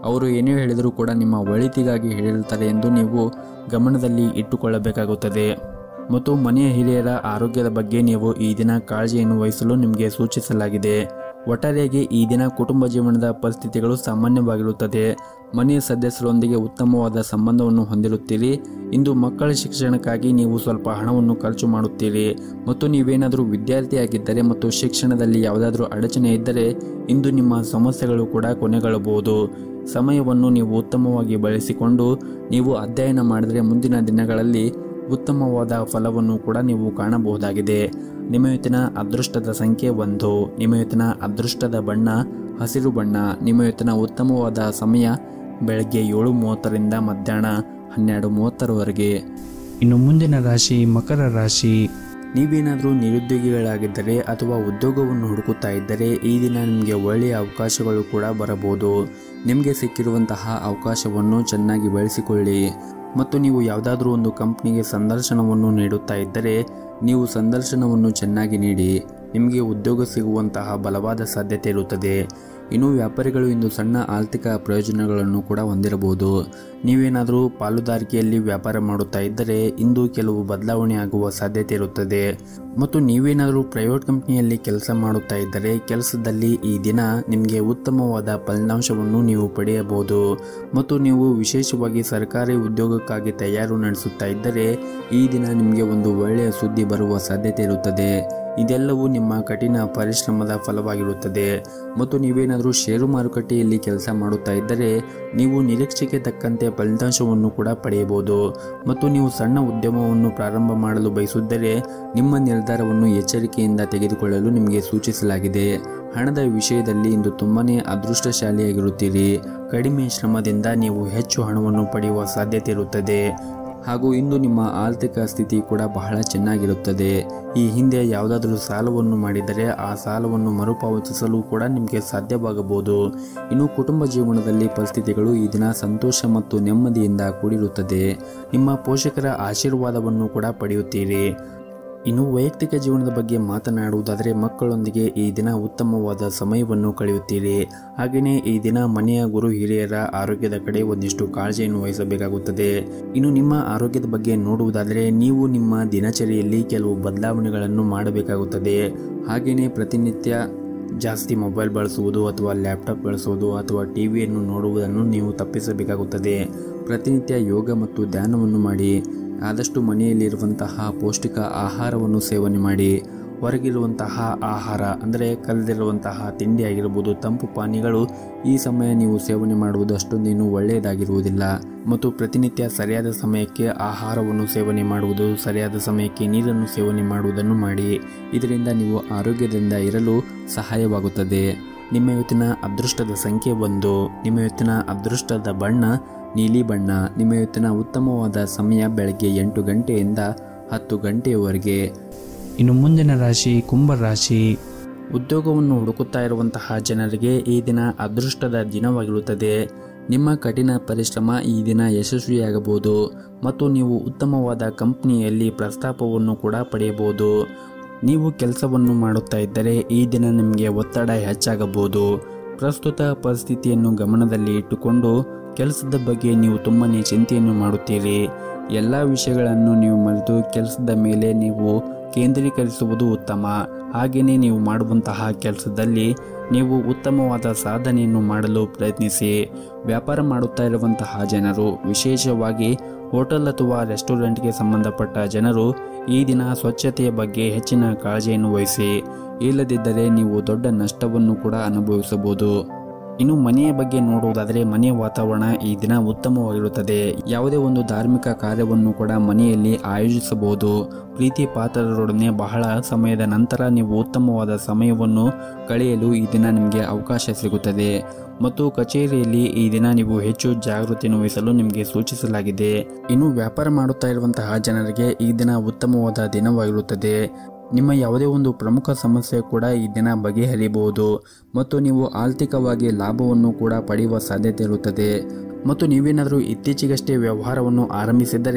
ಅವರು ಏನೇ ಹೇಳಿದರೂ ಕೂಡ ನಿಮ್ಮ ಒಳಿತಿಗಾಗಿ ಹೇಳಿರುತ್ತಾರೆ ಎಂದು ನೀವು ಗಮನದಲ್ಲಿ ಇಟ್ಟುಕೊಳ್ಳಬೇಕಾಗುತ್ತದೆ ಮತ್ತು ಮನೆಯ ಹಿರಿಯರ ಆರೋಗ್ಯದ ಬಗ್ಗೆ ನೀವು ಈ ದಿನ ಕಾಳಜಿಯನ್ನು ವಹಿಸಲು ನಿಮಗೆ ಸೂಚಿಸಲಾಗಿದೆ ಒಟ್ಟಾರೆಯಾಗಿ ಈ ದಿನ ಕುಟುಂಬ ಜೀವನದ ಪರಿಸ್ಥಿತಿಗಳು ಸಾಮಾನ್ಯವಾಗಿರುತ್ತದೆ ಮನೆಯ ಸದಸ್ಯರೊಂದಿಗೆ ಉತ್ತಮವಾದ ಸಂಬಂಧವನ್ನು ಹೊಂದಿರುತ್ತೀರಿ ಇಂದು ಮಕ್ಕಳ ಶಿಕ್ಷಣಕ್ಕಾಗಿ ನೀವು ಸ್ವಲ್ಪ ಹಣವನ್ನು ಖರ್ಚು ಮಾಡುತ್ತೀರಿ ಮತ್ತು ನೀವೇನಾದರೂ ವಿದ್ಯಾರ್ಥಿಯಾಗಿದ್ದರೆ ಮತ್ತು ಶಿಕ್ಷಣದಲ್ಲಿ ಯಾವುದಾದ್ರೂ ಅಡಚಣೆ ಇದ್ದರೆ ಇಂದು ನಿಮ್ಮ ಸಮಸ್ಯೆಗಳು ಕೂಡ ಕೊನೆಗೊಳ್ಳಬಹುದು ಸಮಯವನ್ನು ನೀವು ಉತ್ತಮವಾಗಿ ಬಳಸಿಕೊಂಡು ನೀವು ಅಧ್ಯಯನ ಮಾಡಿದರೆ ಮುಂದಿನ ದಿನಗಳಲ್ಲಿ ಉತ್ತಮವಾದ ಫಲವನ್ನು ಕೂಡ ನೀವು ಕಾಣಬಹುದಾಗಿದೆ ನಿಮ್ಮ ಇವತ್ತಿನ ಅದೃಷ್ಟದ ಸಂಖ್ಯೆ ಒಂದು ನಿಮ್ಮ ಇವತ್ತಿನ ಅದೃಷ್ಟದ ಬಣ್ಣ ಹಸಿರು ಬಣ್ಣ ನಿಮ್ಮ ಇವತ್ತಿನ ಉತ್ತಮವಾದ ಸಮಯ ಬೆಳಗ್ಗೆ ಏಳು ಮೂವತ್ತರಿಂದ ಮಧ್ಯಾಹ್ನ ಹನ್ನೆರಡು ಮೂವತ್ತರವರೆಗೆ ಇನ್ನು ಮುಂದಿನ ರಾಶಿ ಮಕರ ರಾಶಿ ನೀವೇನಾದರೂ ನಿರುದ್ಯೋಗಿಗಳಾಗಿದ್ದರೆ ಅಥವಾ ಉದ್ಯೋಗವನ್ನು ಹುಡುಕುತ್ತಾ ಇದ್ದರೆ ಈ ದಿನ ನಿಮಗೆ ಒಳ್ಳೆಯ ಅವಕಾಶಗಳು ಕೂಡ ಬರಬಹುದು ನಿಮಗೆ ಸಿಕ್ಕಿರುವಂತಹ ಅವಕಾಶವನ್ನು ಚೆನ್ನಾಗಿ ಬಳಸಿಕೊಳ್ಳಿ ಮತ್ತು ನೀವು ಯಾವುದಾದ್ರೂ ಒಂದು ಕಂಪ್ನಿಗೆ ಸಂದರ್ಶನವನ್ನು ನೀಡುತ್ತಾ ಇದ್ದರೆ ನೀವು ಸಂದರ್ಶನವನ್ನು ಚೆನ್ನಾಗಿ ನೀಡಿ ನಿಮಗೆ ಉದ್ಯೋಗ ಸಿಗುವಂತಹ ಬಲವಾದ ಸಾಧ್ಯತೆ ಇರುತ್ತದೆ ಇನ್ನು ವ್ಯಾಪಾರಿಗಳು ಇಂದು ಸಣ್ಣ ಆರ್ಥಿಕ ಪ್ರಯೋಜನಗಳನ್ನು ಕೂಡ ಹೊಂದಿರಬಹುದು ನೀವೇನಾದರೂ ಪಾಲುದಾರಿಕೆಯಲ್ಲಿ ವ್ಯಾಪಾರ ಮಾಡುತ್ತಾ ಇದ್ದರೆ ಇಂದು ಕೆಲವು ಬದಲಾವಣೆ ಆಗುವ ಸಾಧ್ಯತೆ ಇರುತ್ತದೆ ಮತ್ತು ನೀವೇನಾದರೂ ಪ್ರೈವೇಟ್ ಕಂಪ್ನಿಯಲ್ಲಿ ಕೆಲಸ ಮಾಡುತ್ತಾ ಇದ್ದರೆ ಕೆಲಸದಲ್ಲಿ ಈ ದಿನ ನಿಮಗೆ ಉತ್ತಮವಾದ ಫಲಿತಾಂಶವನ್ನು ನೀವು ಪಡೆಯಬಹುದು ಮತ್ತು ನೀವು ವಿಶೇಷವಾಗಿ ಸರ್ಕಾರಿ ಉದ್ಯೋಗಕ್ಕಾಗಿ ತಯಾರು ನಡೆಸುತ್ತಾ ಇದ್ದರೆ ಈ ದಿನ ನಿಮಗೆ ಒಂದು ಒಳ್ಳೆಯ ಸುದ್ದಿ ಬರುವ ಸಾಧ್ಯತೆ ಇರುತ್ತದೆ ಇದೆಲ್ಲವೂ ನಿಮ್ಮ ಕಠಿಣ ಪರಿಶ್ರಮದ ಫಲವಾಗಿರುತ್ತದೆ ಮತ್ತು ನೀವೇನಾದರೂ ಷೇರು ಮಾರುಕಟ್ಟೆಯಲ್ಲಿ ಕೆಲಸ ಮಾಡುತ್ತಾ ಇದ್ದರೆ ನೀವು ನಿರೀಕ್ಷೆಗೆ ತಕ್ಕಂತೆ ಫಲಿತಾಂಶವನ್ನು ಕೂಡ ಪಡೆಯಬಹುದು ಮತ್ತು ನೀವು ಸಣ್ಣ ಉದ್ಯಮವನ್ನು ಪ್ರಾರಂಭ ಮಾಡಲು ಬಯಸಿದ್ದರೆ ನಿಮ್ಮ ನಿರ್ಧಾರವನ್ನು ಎಚ್ಚರಿಕೆಯಿಂದ ತೆಗೆದುಕೊಳ್ಳಲು ನಿಮಗೆ ಸೂಚಿಸಲಾಗಿದೆ ಹಣದ ವಿಷಯದಲ್ಲಿ ಇಂದು ತುಂಬಾನೇ ಅದೃಷ್ಟಶಾಲಿಯಾಗಿರುತ್ತೀರಿ ಕಡಿಮೆ ಶ್ರಮದಿಂದ ನೀವು ಹೆಚ್ಚು ಹಣವನ್ನು ಪಡೆಯುವ ಸಾಧ್ಯತೆ ಇರುತ್ತದೆ ಹಾಗೂ ಇಂದು ನಿಮ್ಮ ಆರ್ಥಿಕ ಸ್ಥಿತಿ ಕೂಡ ಬಹಳ ಚೆನ್ನಾಗಿರುತ್ತದೆ ಈ ಹಿಂದೆ ಯಾವುದಾದರೂ ಸಾಲವನ್ನು ಮಾಡಿದರೆ ಆ ಸಾಲವನ್ನು ಮರುಪಾವತಿಸಲು ಕೂಡ ನಿಮಗೆ ಸಾಧ್ಯವಾಗಬಹುದು ಇನ್ನು ಕುಟುಂಬ ಜೀವನದಲ್ಲಿ ಪರಿಸ್ಥಿತಿಗಳು ಈ ದಿನ ಸಂತೋಷ ಮತ್ತು ನೆಮ್ಮದಿಯಿಂದ ಕೂಡಿರುತ್ತದೆ ನಿಮ್ಮ ಪೋಷಕರ ಆಶೀರ್ವಾದವನ್ನು ಕೂಡ ಪಡೆಯುತ್ತೀರಿ ಇನ್ನು ವೈಯಕ್ತಿಕ ಜೀವನದ ಬಗ್ಗೆ ಮಾತನಾಡುವುದಾದರೆ ಮಕ್ಕಳೊಂದಿಗೆ ಈ ದಿನ ಉತ್ತಮವಾದ ಸಮಯವನ್ನು ಕಳೆಯುತ್ತೀರಿ ಹಾಗೆಯೇ ಈ ದಿನ ಮನೆಯ ಗುರು ಹಿರಿಯರ ಆರೋಗ್ಯದ ಕಡೆ ಒಂದಿಷ್ಟು ಕಾಳಜಿಯನ್ನು ವಹಿಸಬೇಕಾಗುತ್ತದೆ ಇನ್ನು ನಿಮ್ಮ ಆರೋಗ್ಯದ ಬಗ್ಗೆ ನೋಡುವುದಾದರೆ ನೀವು ನಿಮ್ಮ ದಿನಚರಿಯಲ್ಲಿ ಕೆಲವು ಬದಲಾವಣೆಗಳನ್ನು ಮಾಡಬೇಕಾಗುತ್ತದೆ ಹಾಗೆಯೇ ಪ್ರತಿನಿತ್ಯ ಜಾಸ್ತಿ ಮೊಬೈಲ್ ಬಳಸುವುದು ಅಥವಾ ಲ್ಯಾಪ್ಟಾಪ್ ಬಳಸುವುದು ಅಥವಾ ಟಿವಿಯನ್ನು ನೋಡುವುದನ್ನು ನೀವು ತಪ್ಪಿಸಬೇಕಾಗುತ್ತದೆ ಪ್ರತಿನಿತ್ಯ ಯೋಗ ಮತ್ತು ಧ್ಯಾನವನ್ನು ಮಾಡಿ ಆದಷ್ಟು ಮನೆಯಲ್ಲಿರುವಂತಹ ಪೌಷ್ಟಿಕ ಆಹಾರವನ್ನು ಸೇವನೆ ಮಾಡಿ ಹೊರಗಿರುವಂತಹ ಆಹಾರ ಅಂದರೆ ಕರೆದಿರುವಂತಹ ತಿಂಡಿ ಆಗಿರ್ಬೋದು ತಂಪು ಪಾನೀಯಗಳು ಈ ಸಮಯ ನೀವು ಸೇವನೆ ಮಾಡುವುದು ಅಷ್ಟೊಂದೇನು ಒಳ್ಳೆಯದಾಗಿರುವುದಿಲ್ಲ ಮತ್ತು ಪ್ರತಿನಿತ್ಯ ಸರಿಯಾದ ಸಮಯಕ್ಕೆ ಆಹಾರವನ್ನು ಸೇವನೆ ಮಾಡುವುದು ಸರಿಯಾದ ಸಮಯಕ್ಕೆ ನೀರನ್ನು ಸೇವನೆ ಮಾಡುವುದನ್ನು ಮಾಡಿ ಇದರಿಂದ ನೀವು ಆರೋಗ್ಯದಿಂದ ಇರಲು ಸಹಾಯವಾಗುತ್ತದೆ ನಿಮ್ಮ ಇವತ್ತಿನ ಅದೃಷ್ಟದ ಸಂಖ್ಯೆ ಒಂದು ನಿಮ್ಮ ಇವತ್ತಿನ ಅದೃಷ್ಟದ ಬಣ್ಣ ನೀಲಿ ಬಣ್ಣ ನಿಮ್ಮ ಇವತ್ತಿನ ಉತ್ತಮವಾದ ಸಮಯ ಬೆಳಗ್ಗೆ ಎಂಟು ಗಂಟೆಯಿಂದ ಹತ್ತು ಗಂಟೆಯವರೆಗೆ ಇನ್ನು ಮುಂದಿನ ರಾಶಿ ಕುಂಭ ರಾಶಿ ಉದ್ಯೋಗವನ್ನು ಹುಡುಕುತ್ತಾ ಇರುವಂತಹ ಜನರಿಗೆ ಈ ದಿನ ಅದೃಷ್ಟದ ದಿನವಾಗಿರುತ್ತದೆ ನಿಮ್ಮ ಕಠಿಣ ಪರಿಶ್ರಮ ಈ ದಿನ ಯಶಸ್ವಿಯಾಗಬಹುದು ಮತ್ತು ನೀವು ಉತ್ತಮವಾದ ಕಂಪನಿಯಲ್ಲಿ ಪ್ರಸ್ತಾಪವನ್ನು ಕೂಡ ಪಡೆಯಬಹುದು ನೀವು ಕೆಲಸವನ್ನು ಮಾಡುತ್ತಾ ಇದ್ದರೆ ಈ ದಿನ ನಿಮಗೆ ಒತ್ತಡ ಹೆಚ್ಚಾಗಬಹುದು ಪ್ರಸ್ತುತ ಪರಿಸ್ಥಿತಿಯನ್ನು ಗಮನದಲ್ಲಿ ಇಟ್ಟುಕೊಂಡು ಕೆಲಸದ ಬಗ್ಗೆ ನೀವು ತುಂಬನೇ ಚಿಂತೆಯನ್ನು ಮಾಡುತ್ತೀರಿ ಎಲ್ಲ ವಿಷಯಗಳನ್ನು ನೀವು ಮರೆತು ಕೆಲಸದ ಮೇಲೆ ನೀವು ಕೇಂದ್ರೀಕರಿಸುವುದು ಉತ್ತಮ ಹಾಗೆಯೇ ನೀವು ಮಾಡುವಂತಹ ಕೆಲಸದಲ್ಲಿ ನೀವು ಉತ್ತಮವಾದ ಸಾಧನೆಯನ್ನು ಮಾಡಲು ಪ್ರಯತ್ನಿಸಿ ವ್ಯಾಪಾರ ಮಾಡುತ್ತಾ ಇರುವಂತಹ ಜನರು ವಿಶೇಷವಾಗಿ ಹೋಟೆಲ್ ಅಥವಾ ರೆಸ್ಟೋರೆಂಟ್ಗೆ ಸಂಬಂಧಪಟ್ಟ ಜನರು ಈ ದಿನ ಸ್ವಚ್ಛತೆಯ ಬಗ್ಗೆ ಹೆಚ್ಚಿನ ಕಾಳಜಿಯನ್ನು ವಹಿಸಿ ಇಲ್ಲದಿದ್ದರೆ ನೀವು ದೊಡ್ಡ ನಷ್ಟವನ್ನು ಕೂಡ ಅನುಭವಿಸಬಹುದು ಇನ್ನು ಮನೆಯ ಬಗ್ಗೆ ನೋಡುವುದಾದರೆ ಮನೆಯ ವಾತಾವರಣ ಈ ದಿನ ಉತ್ತಮವಾಗಿರುತ್ತದೆ ಯಾವುದೇ ಒಂದು ಧಾರ್ಮಿಕ ಕಾರ್ಯವನ್ನು ಕೂಡ ಮನೆಯಲ್ಲಿ ಆಯೋಜಿಸಬಹುದು ಪ್ರೀತಿ ಪಾತ್ರರೊಡನೆ ಬಹಳ ಸಮಯದ ನಂತರ ನೀವು ಉತ್ತಮವಾದ ಸಮಯವನ್ನು ಕಳೆಯಲು ಈ ದಿನ ನಿಮಗೆ ಅವಕಾಶ ಸಿಗುತ್ತದೆ ಮತ್ತು ಕಚೇರಿಯಲ್ಲಿ ಈ ದಿನ ನೀವು ಹೆಚ್ಚು ಜಾಗೃತಿಯನ್ನು ವಹಿಸಲು ನಿಮಗೆ ಸೂಚಿಸಲಾಗಿದೆ ಇನ್ನು ವ್ಯಾಪಾರ ಮಾಡುತ್ತಾ ಇರುವಂತಹ ಜನರಿಗೆ ಈ ದಿನ ಉತ್ತಮವಾದ ದಿನವಾಗಿರುತ್ತದೆ ನಿಮ್ಮ ಯಾವುದೇ ಒಂದು ಪ್ರಮುಖ ಸಮಸ್ಯೆ ಕೂಡ ಈ ದಿನ ಬಗೆಹರಿಯಬಹುದು ಮತ್ತು ನೀವು ಆರ್ಥಿಕವಾಗಿ ಲಾಭವನ್ನು ಕೂಡ ಪಡೆಯುವ ಸಾಧ್ಯತೆ ಇರುತ್ತದೆ ಮತ್ತು ನೀವೇನಾದರೂ ಇತ್ತೀಚೆಗಷ್ಟೇ ವ್ಯವಹಾರವನ್ನು ಆರಂಭಿಸಿದ್ದರೆ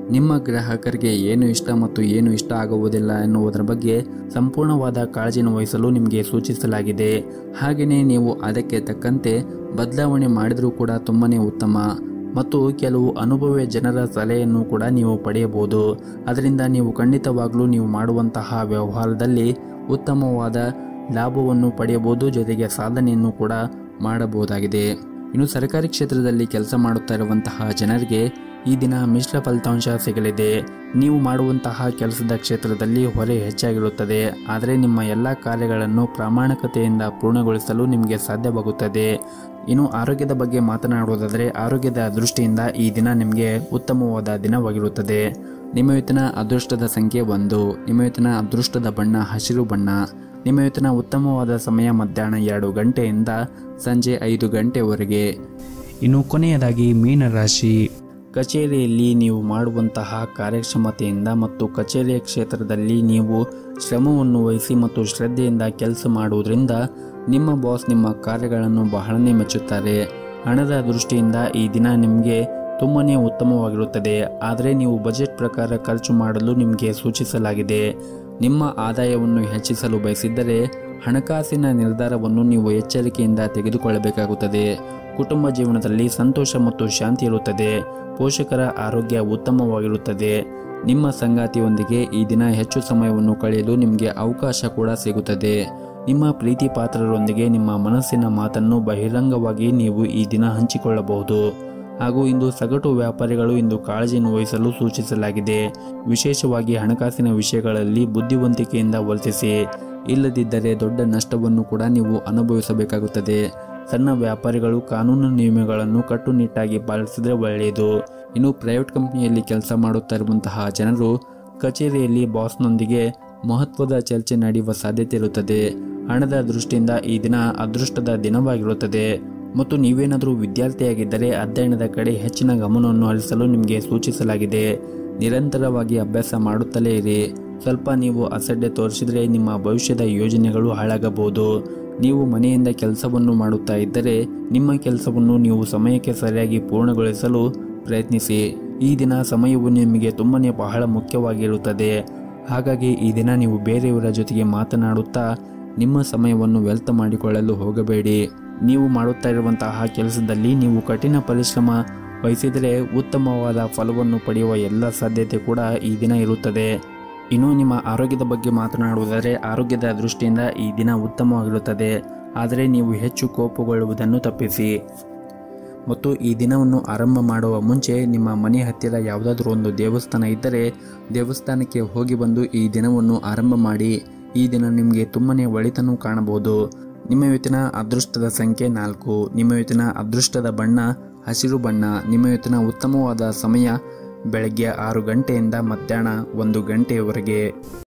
ನಿಮ್ಮ ಗ್ರಾಹಕರಿಗೆ ಏನು ಇಷ್ಟ ಮತ್ತು ಏನು ಇಷ್ಟ ಆಗುವುದಿಲ್ಲ ಎನ್ನುವುದರ ಬಗ್ಗೆ ಸಂಪೂರ್ಣವಾದ ಕಾಳಜಿಯನ್ನು ವಹಿಸಲು ನಿಮಗೆ ಸೂಚಿಸಲಾಗಿದೆ ಹಾಗೆಯೇ ನೀವು ಅದಕ್ಕೆ ತಕ್ಕಂತೆ ಬದಲಾವಣೆ ಮಾಡಿದರೂ ಕೂಡ ತುಂಬನೇ ಉತ್ತಮ ಮತ್ತು ಕೆಲವು ಅನುಭವಿ ಜನರ ಸಲಹೆಯನ್ನು ಕೂಡ ನೀವು ಪಡೆಯಬಹುದು ಅದರಿಂದ ನೀವು ಖಂಡಿತವಾಗಲೂ ನೀವು ಮಾಡುವಂತಹ ವ್ಯವಹಾರದಲ್ಲಿ ಉತ್ತಮವಾದ ಲಾಭವನ್ನು ಪಡೆಯಬಹುದು ಜೊತೆಗೆ ಸಾಧನೆಯನ್ನು ಕೂಡ ಮಾಡಬಹುದಾಗಿದೆ ಇನ್ನು ಸರ್ಕಾರಿ ಕ್ಷೇತ್ರದಲ್ಲಿ ಕೆಲಸ ಮಾಡುತ್ತಾ ಇರುವಂತಹ ಜನರಿಗೆ ಈ ದಿನ ಮಿಶ್ರ ಫಲಿತಾಂಶ ಸಿಗಲಿದೆ ನೀವು ಮಾಡುವಂತಹ ಕೆಲಸದ ಕ್ಷೇತ್ರದಲ್ಲಿ ಹೊರೆ ಹೆಚ್ಚಾಗಿರುತ್ತದೆ ಆದರೆ ನಿಮ್ಮ ಎಲ್ಲ ಕಾರ್ಯಗಳನ್ನು ಪ್ರಾಮಾಣಿಕತೆಯಿಂದ ಪೂರ್ಣಗೊಳಿಸಲು ನಿಮಗೆ ಸಾಧ್ಯವಾಗುತ್ತದೆ ಇನ್ನು ಆರೋಗ್ಯದ ಬಗ್ಗೆ ಮಾತನಾಡುವುದಾದರೆ ಆರೋಗ್ಯದ ದೃಷ್ಟಿಯಿಂದ ಈ ದಿನ ನಿಮಗೆ ಉತ್ತಮವಾದ ದಿನವಾಗಿರುತ್ತದೆ ನಿಮ್ಮ ಇವತ್ತಿನ ಅದೃಷ್ಟದ ಸಂಖ್ಯೆ ಒಂದು ನಿಮ್ಮ ಇವತ್ತಿನ ಅದೃಷ್ಟದ ಬಣ್ಣ ಹಸಿರು ಬಣ್ಣ ನಿಮ್ಮ ಇವತ್ತಿನ ಉತ್ತಮವಾದ ಸಮಯ ಮಧ್ಯಾಹ್ನ ಎರಡು ಗಂಟೆಯಿಂದ ಸಂಜೆ ಐದು ಗಂಟೆವರೆಗೆ ಇನ್ನು ಕೊನೆಯದಾಗಿ ಮೀನರಾಶಿ ಕಚೇರಿಯಲ್ಲಿ ನೀವು ಮಾಡುವಂತಹ ಕಾರ್ಯಕ್ಷಮತೆಯಿಂದ ಮತ್ತು ಕಚೇರಿಯ ಕ್ಷೇತ್ರದಲ್ಲಿ ನೀವು ಶ್ರಮವನ್ನು ವಹಿಸಿ ಮತ್ತು ಶ್ರದ್ಧೆಯಿಂದ ಕೆಲಸ ಮಾಡುವುದರಿಂದ ನಿಮ್ಮ ಬಾಸ್ ನಿಮ್ಮ ಕಾರ್ಯಗಳನ್ನು ಬಹಳನೇ ಮೆಚ್ಚುತ್ತಾರೆ ಹಣದ ದೃಷ್ಟಿಯಿಂದ ಈ ದಿನ ನಿಮಗೆ ತುಂಬನೇ ಉತ್ತಮವಾಗಿರುತ್ತದೆ ಆದರೆ ನೀವು ಬಜೆಟ್ ಪ್ರಕಾರ ಖರ್ಚು ಮಾಡಲು ನಿಮಗೆ ಸೂಚಿಸಲಾಗಿದೆ ನಿಮ್ಮ ಆದಾಯವನ್ನು ಹೆಚ್ಚಿಸಲು ಬಯಸಿದ್ದರೆ ಹಣಕಾಸಿನ ನಿರ್ಧಾರವನ್ನು ನೀವು ಎಚ್ಚರಿಕೆಯಿಂದ ತೆಗೆದುಕೊಳ್ಳಬೇಕಾಗುತ್ತದೆ ಕುಟುಂಬ ಜೀವನದಲ್ಲಿ ಸಂತೋಷ ಮತ್ತು ಶಾಂತಿ ಇರುತ್ತದೆ ಪೋಷಕರ ಆರೋಗ್ಯ ಉತ್ತಮವಾಗಿರುತ್ತದೆ ನಿಮ್ಮ ಸಂಗಾತಿಯೊಂದಿಗೆ ಈ ದಿನ ಹೆಚ್ಚು ಸಮಯವನ್ನು ಕಳೆಯಲು ನಿಮಗೆ ಅವಕಾಶ ಕೂಡ ಸಿಗುತ್ತದೆ ನಿಮ್ಮ ಪ್ರೀತಿ ಪಾತ್ರರೊಂದಿಗೆ ನಿಮ್ಮ ಮನಸ್ಸಿನ ಮಾತನ್ನು ಬಹಿರಂಗವಾಗಿ ನೀವು ಈ ದಿನ ಹಂಚಿಕೊಳ್ಳಬಹುದು ಹಾಗೂ ಇಂದು ಸಗಟು ವ್ಯಾಪಾರಿಗಳು ಇಂದು ಕಾಳಜಿಯನ್ನು ವಹಿಸಲು ಸೂಚಿಸಲಾಗಿದೆ ವಿಶೇಷವಾಗಿ ಹಣಕಾಸಿನ ವಿಷಯಗಳಲ್ಲಿ ಬುದ್ಧಿವಂತಿಕೆಯಿಂದ ವರ್ತಿಸಿ ಇಲ್ಲದಿದ್ದರೆ ದೊಡ್ಡ ನಷ್ಟವನ್ನು ಕೂಡ ನೀವು ಅನುಭವಿಸಬೇಕಾಗುತ್ತದೆ ಸಣ್ಣ ವ್ಯಾಪಾರಿಗಳು ಕಾನೂನು ನಿಯಮಗಳನ್ನು ಕಟ್ಟುನಿಟ್ಟಾಗಿ ಪಾಲಿಸಿದರೆ ಒಳ್ಳೆಯದು ಇನ್ನು ಪ್ರೈವೇಟ್ ಕಂಪನಿಯಲ್ಲಿ ಕೆಲಸ ಮಾಡುತ್ತಾ ಇರುವಂತಹ ಜನರು ಕಚೇರಿಯಲ್ಲಿ ಬಾಸ್ನೊಂದಿಗೆ ಮಹತ್ವದ ಚರ್ಚೆ ನಡೆಯುವ ಸಾಧ್ಯತೆ ಇರುತ್ತದೆ ಹಣದ ದೃಷ್ಟಿಯಿಂದ ಈ ದಿನ ಅದೃಷ್ಟದ ದಿನವಾಗಿರುತ್ತದೆ ಮತ್ತು ನೀವೇನಾದರೂ ವಿದ್ಯಾರ್ಥಿಯಾಗಿದ್ದರೆ ಅಧ್ಯಯನದ ಕಡೆ ಹೆಚ್ಚಿನ ಗಮನವನ್ನು ಹರಿಸಲು ನಿಮಗೆ ಸೂಚಿಸಲಾಗಿದೆ ನಿರಂತರವಾಗಿ ಅಭ್ಯಾಸ ಮಾಡುತ್ತಲೇ ಇರಿ ಸ್ವಲ್ಪ ನೀವು ಅಸಡ್ಡೆ ತೋರಿಸಿದರೆ ನಿಮ್ಮ ಭವಿಷ್ಯದ ಯೋಜನೆಗಳು ಹಾಳಾಗಬಹುದು ನೀವು ಮನೆಯಿಂದ ಕೆಲಸವನ್ನು ಮಾಡುತ್ತಾ ಇದ್ದರೆ ನಿಮ್ಮ ಕೆಲಸವನ್ನು ನೀವು ಸಮಯಕ್ಕೆ ಸರಿಯಾಗಿ ಪೂರ್ಣಗೊಳಿಸಲು ಪ್ರಯತ್ನಿಸಿ ಈ ದಿನ ಸಮಯವು ನಿಮಗೆ ತುಂಬನೇ ಬಹಳ ಮುಖ್ಯವಾಗಿರುತ್ತದೆ ಹಾಗಾಗಿ ಈ ದಿನ ನೀವು ಬೇರೆಯವರ ಜೊತೆಗೆ ಮಾತನಾಡುತ್ತಾ ನಿಮ್ಮ ಸಮಯವನ್ನು ವ್ಯರ್ಥ ಮಾಡಿಕೊಳ್ಳಲು ಹೋಗಬೇಡಿ ನೀವು ಮಾಡುತ್ತಾ ಇರುವಂತಹ ಕೆಲಸದಲ್ಲಿ ನೀವು ಕಠಿಣ ಪರಿಶ್ರಮ ವಹಿಸಿದರೆ ಉತ್ತಮವಾದ ಫಲವನ್ನು ಪಡೆಯುವ ಎಲ್ಲ ಸಾಧ್ಯತೆ ಕೂಡ ಈ ದಿನ ಇರುತ್ತದೆ ಇನ್ನು ನಿಮ್ಮ ಆರೋಗ್ಯದ ಬಗ್ಗೆ ಮಾತನಾಡುವುದಾದರೆ ಆರೋಗ್ಯದ ದೃಷ್ಟಿಯಿಂದ ಈ ದಿನ ಉತ್ತಮವಾಗಿರುತ್ತದೆ ಆದರೆ ನೀವು ಹೆಚ್ಚು ಕೋಪಗೊಳ್ಳುವುದನ್ನು ತಪ್ಪಿಸಿ ಮತ್ತು ಈ ದಿನವನ್ನು ಆರಂಭ ಮಾಡುವ ಮುಂಚೆ ನಿಮ್ಮ ಮನೆ ಹತ್ತಿರ ಯಾವುದಾದ್ರೂ ಒಂದು ದೇವಸ್ಥಾನ ಇದ್ದರೆ ದೇವಸ್ಥಾನಕ್ಕೆ ಹೋಗಿ ಬಂದು ಈ ದಿನವನ್ನು ಆರಂಭ ಮಾಡಿ ಈ ದಿನ ನಿಮಗೆ ತುಂಬನೇ ಒಳಿತನ್ನು ಕಾಣಬಹುದು ನಿಮ್ಮ ಇವತ್ತಿನ ಅದೃಷ್ಟದ ಸಂಖ್ಯೆ ನಾಲ್ಕು ನಿಮ್ಮ ಇವತ್ತಿನ ಅದೃಷ್ಟದ ಬಣ್ಣ ಹಸಿರು ಬಣ್ಣ ನಿಮ್ಮ ಇವತ್ತಿನ ಉತ್ತಮವಾದ ಸಮಯ ಬೆಳಗ್ಗೆ ಆರು ಗಂಟೆಯಿಂದ ಮಧ್ಯಾಹ್ನ ಒಂದು ಗಂಟೆಯವರೆಗೆ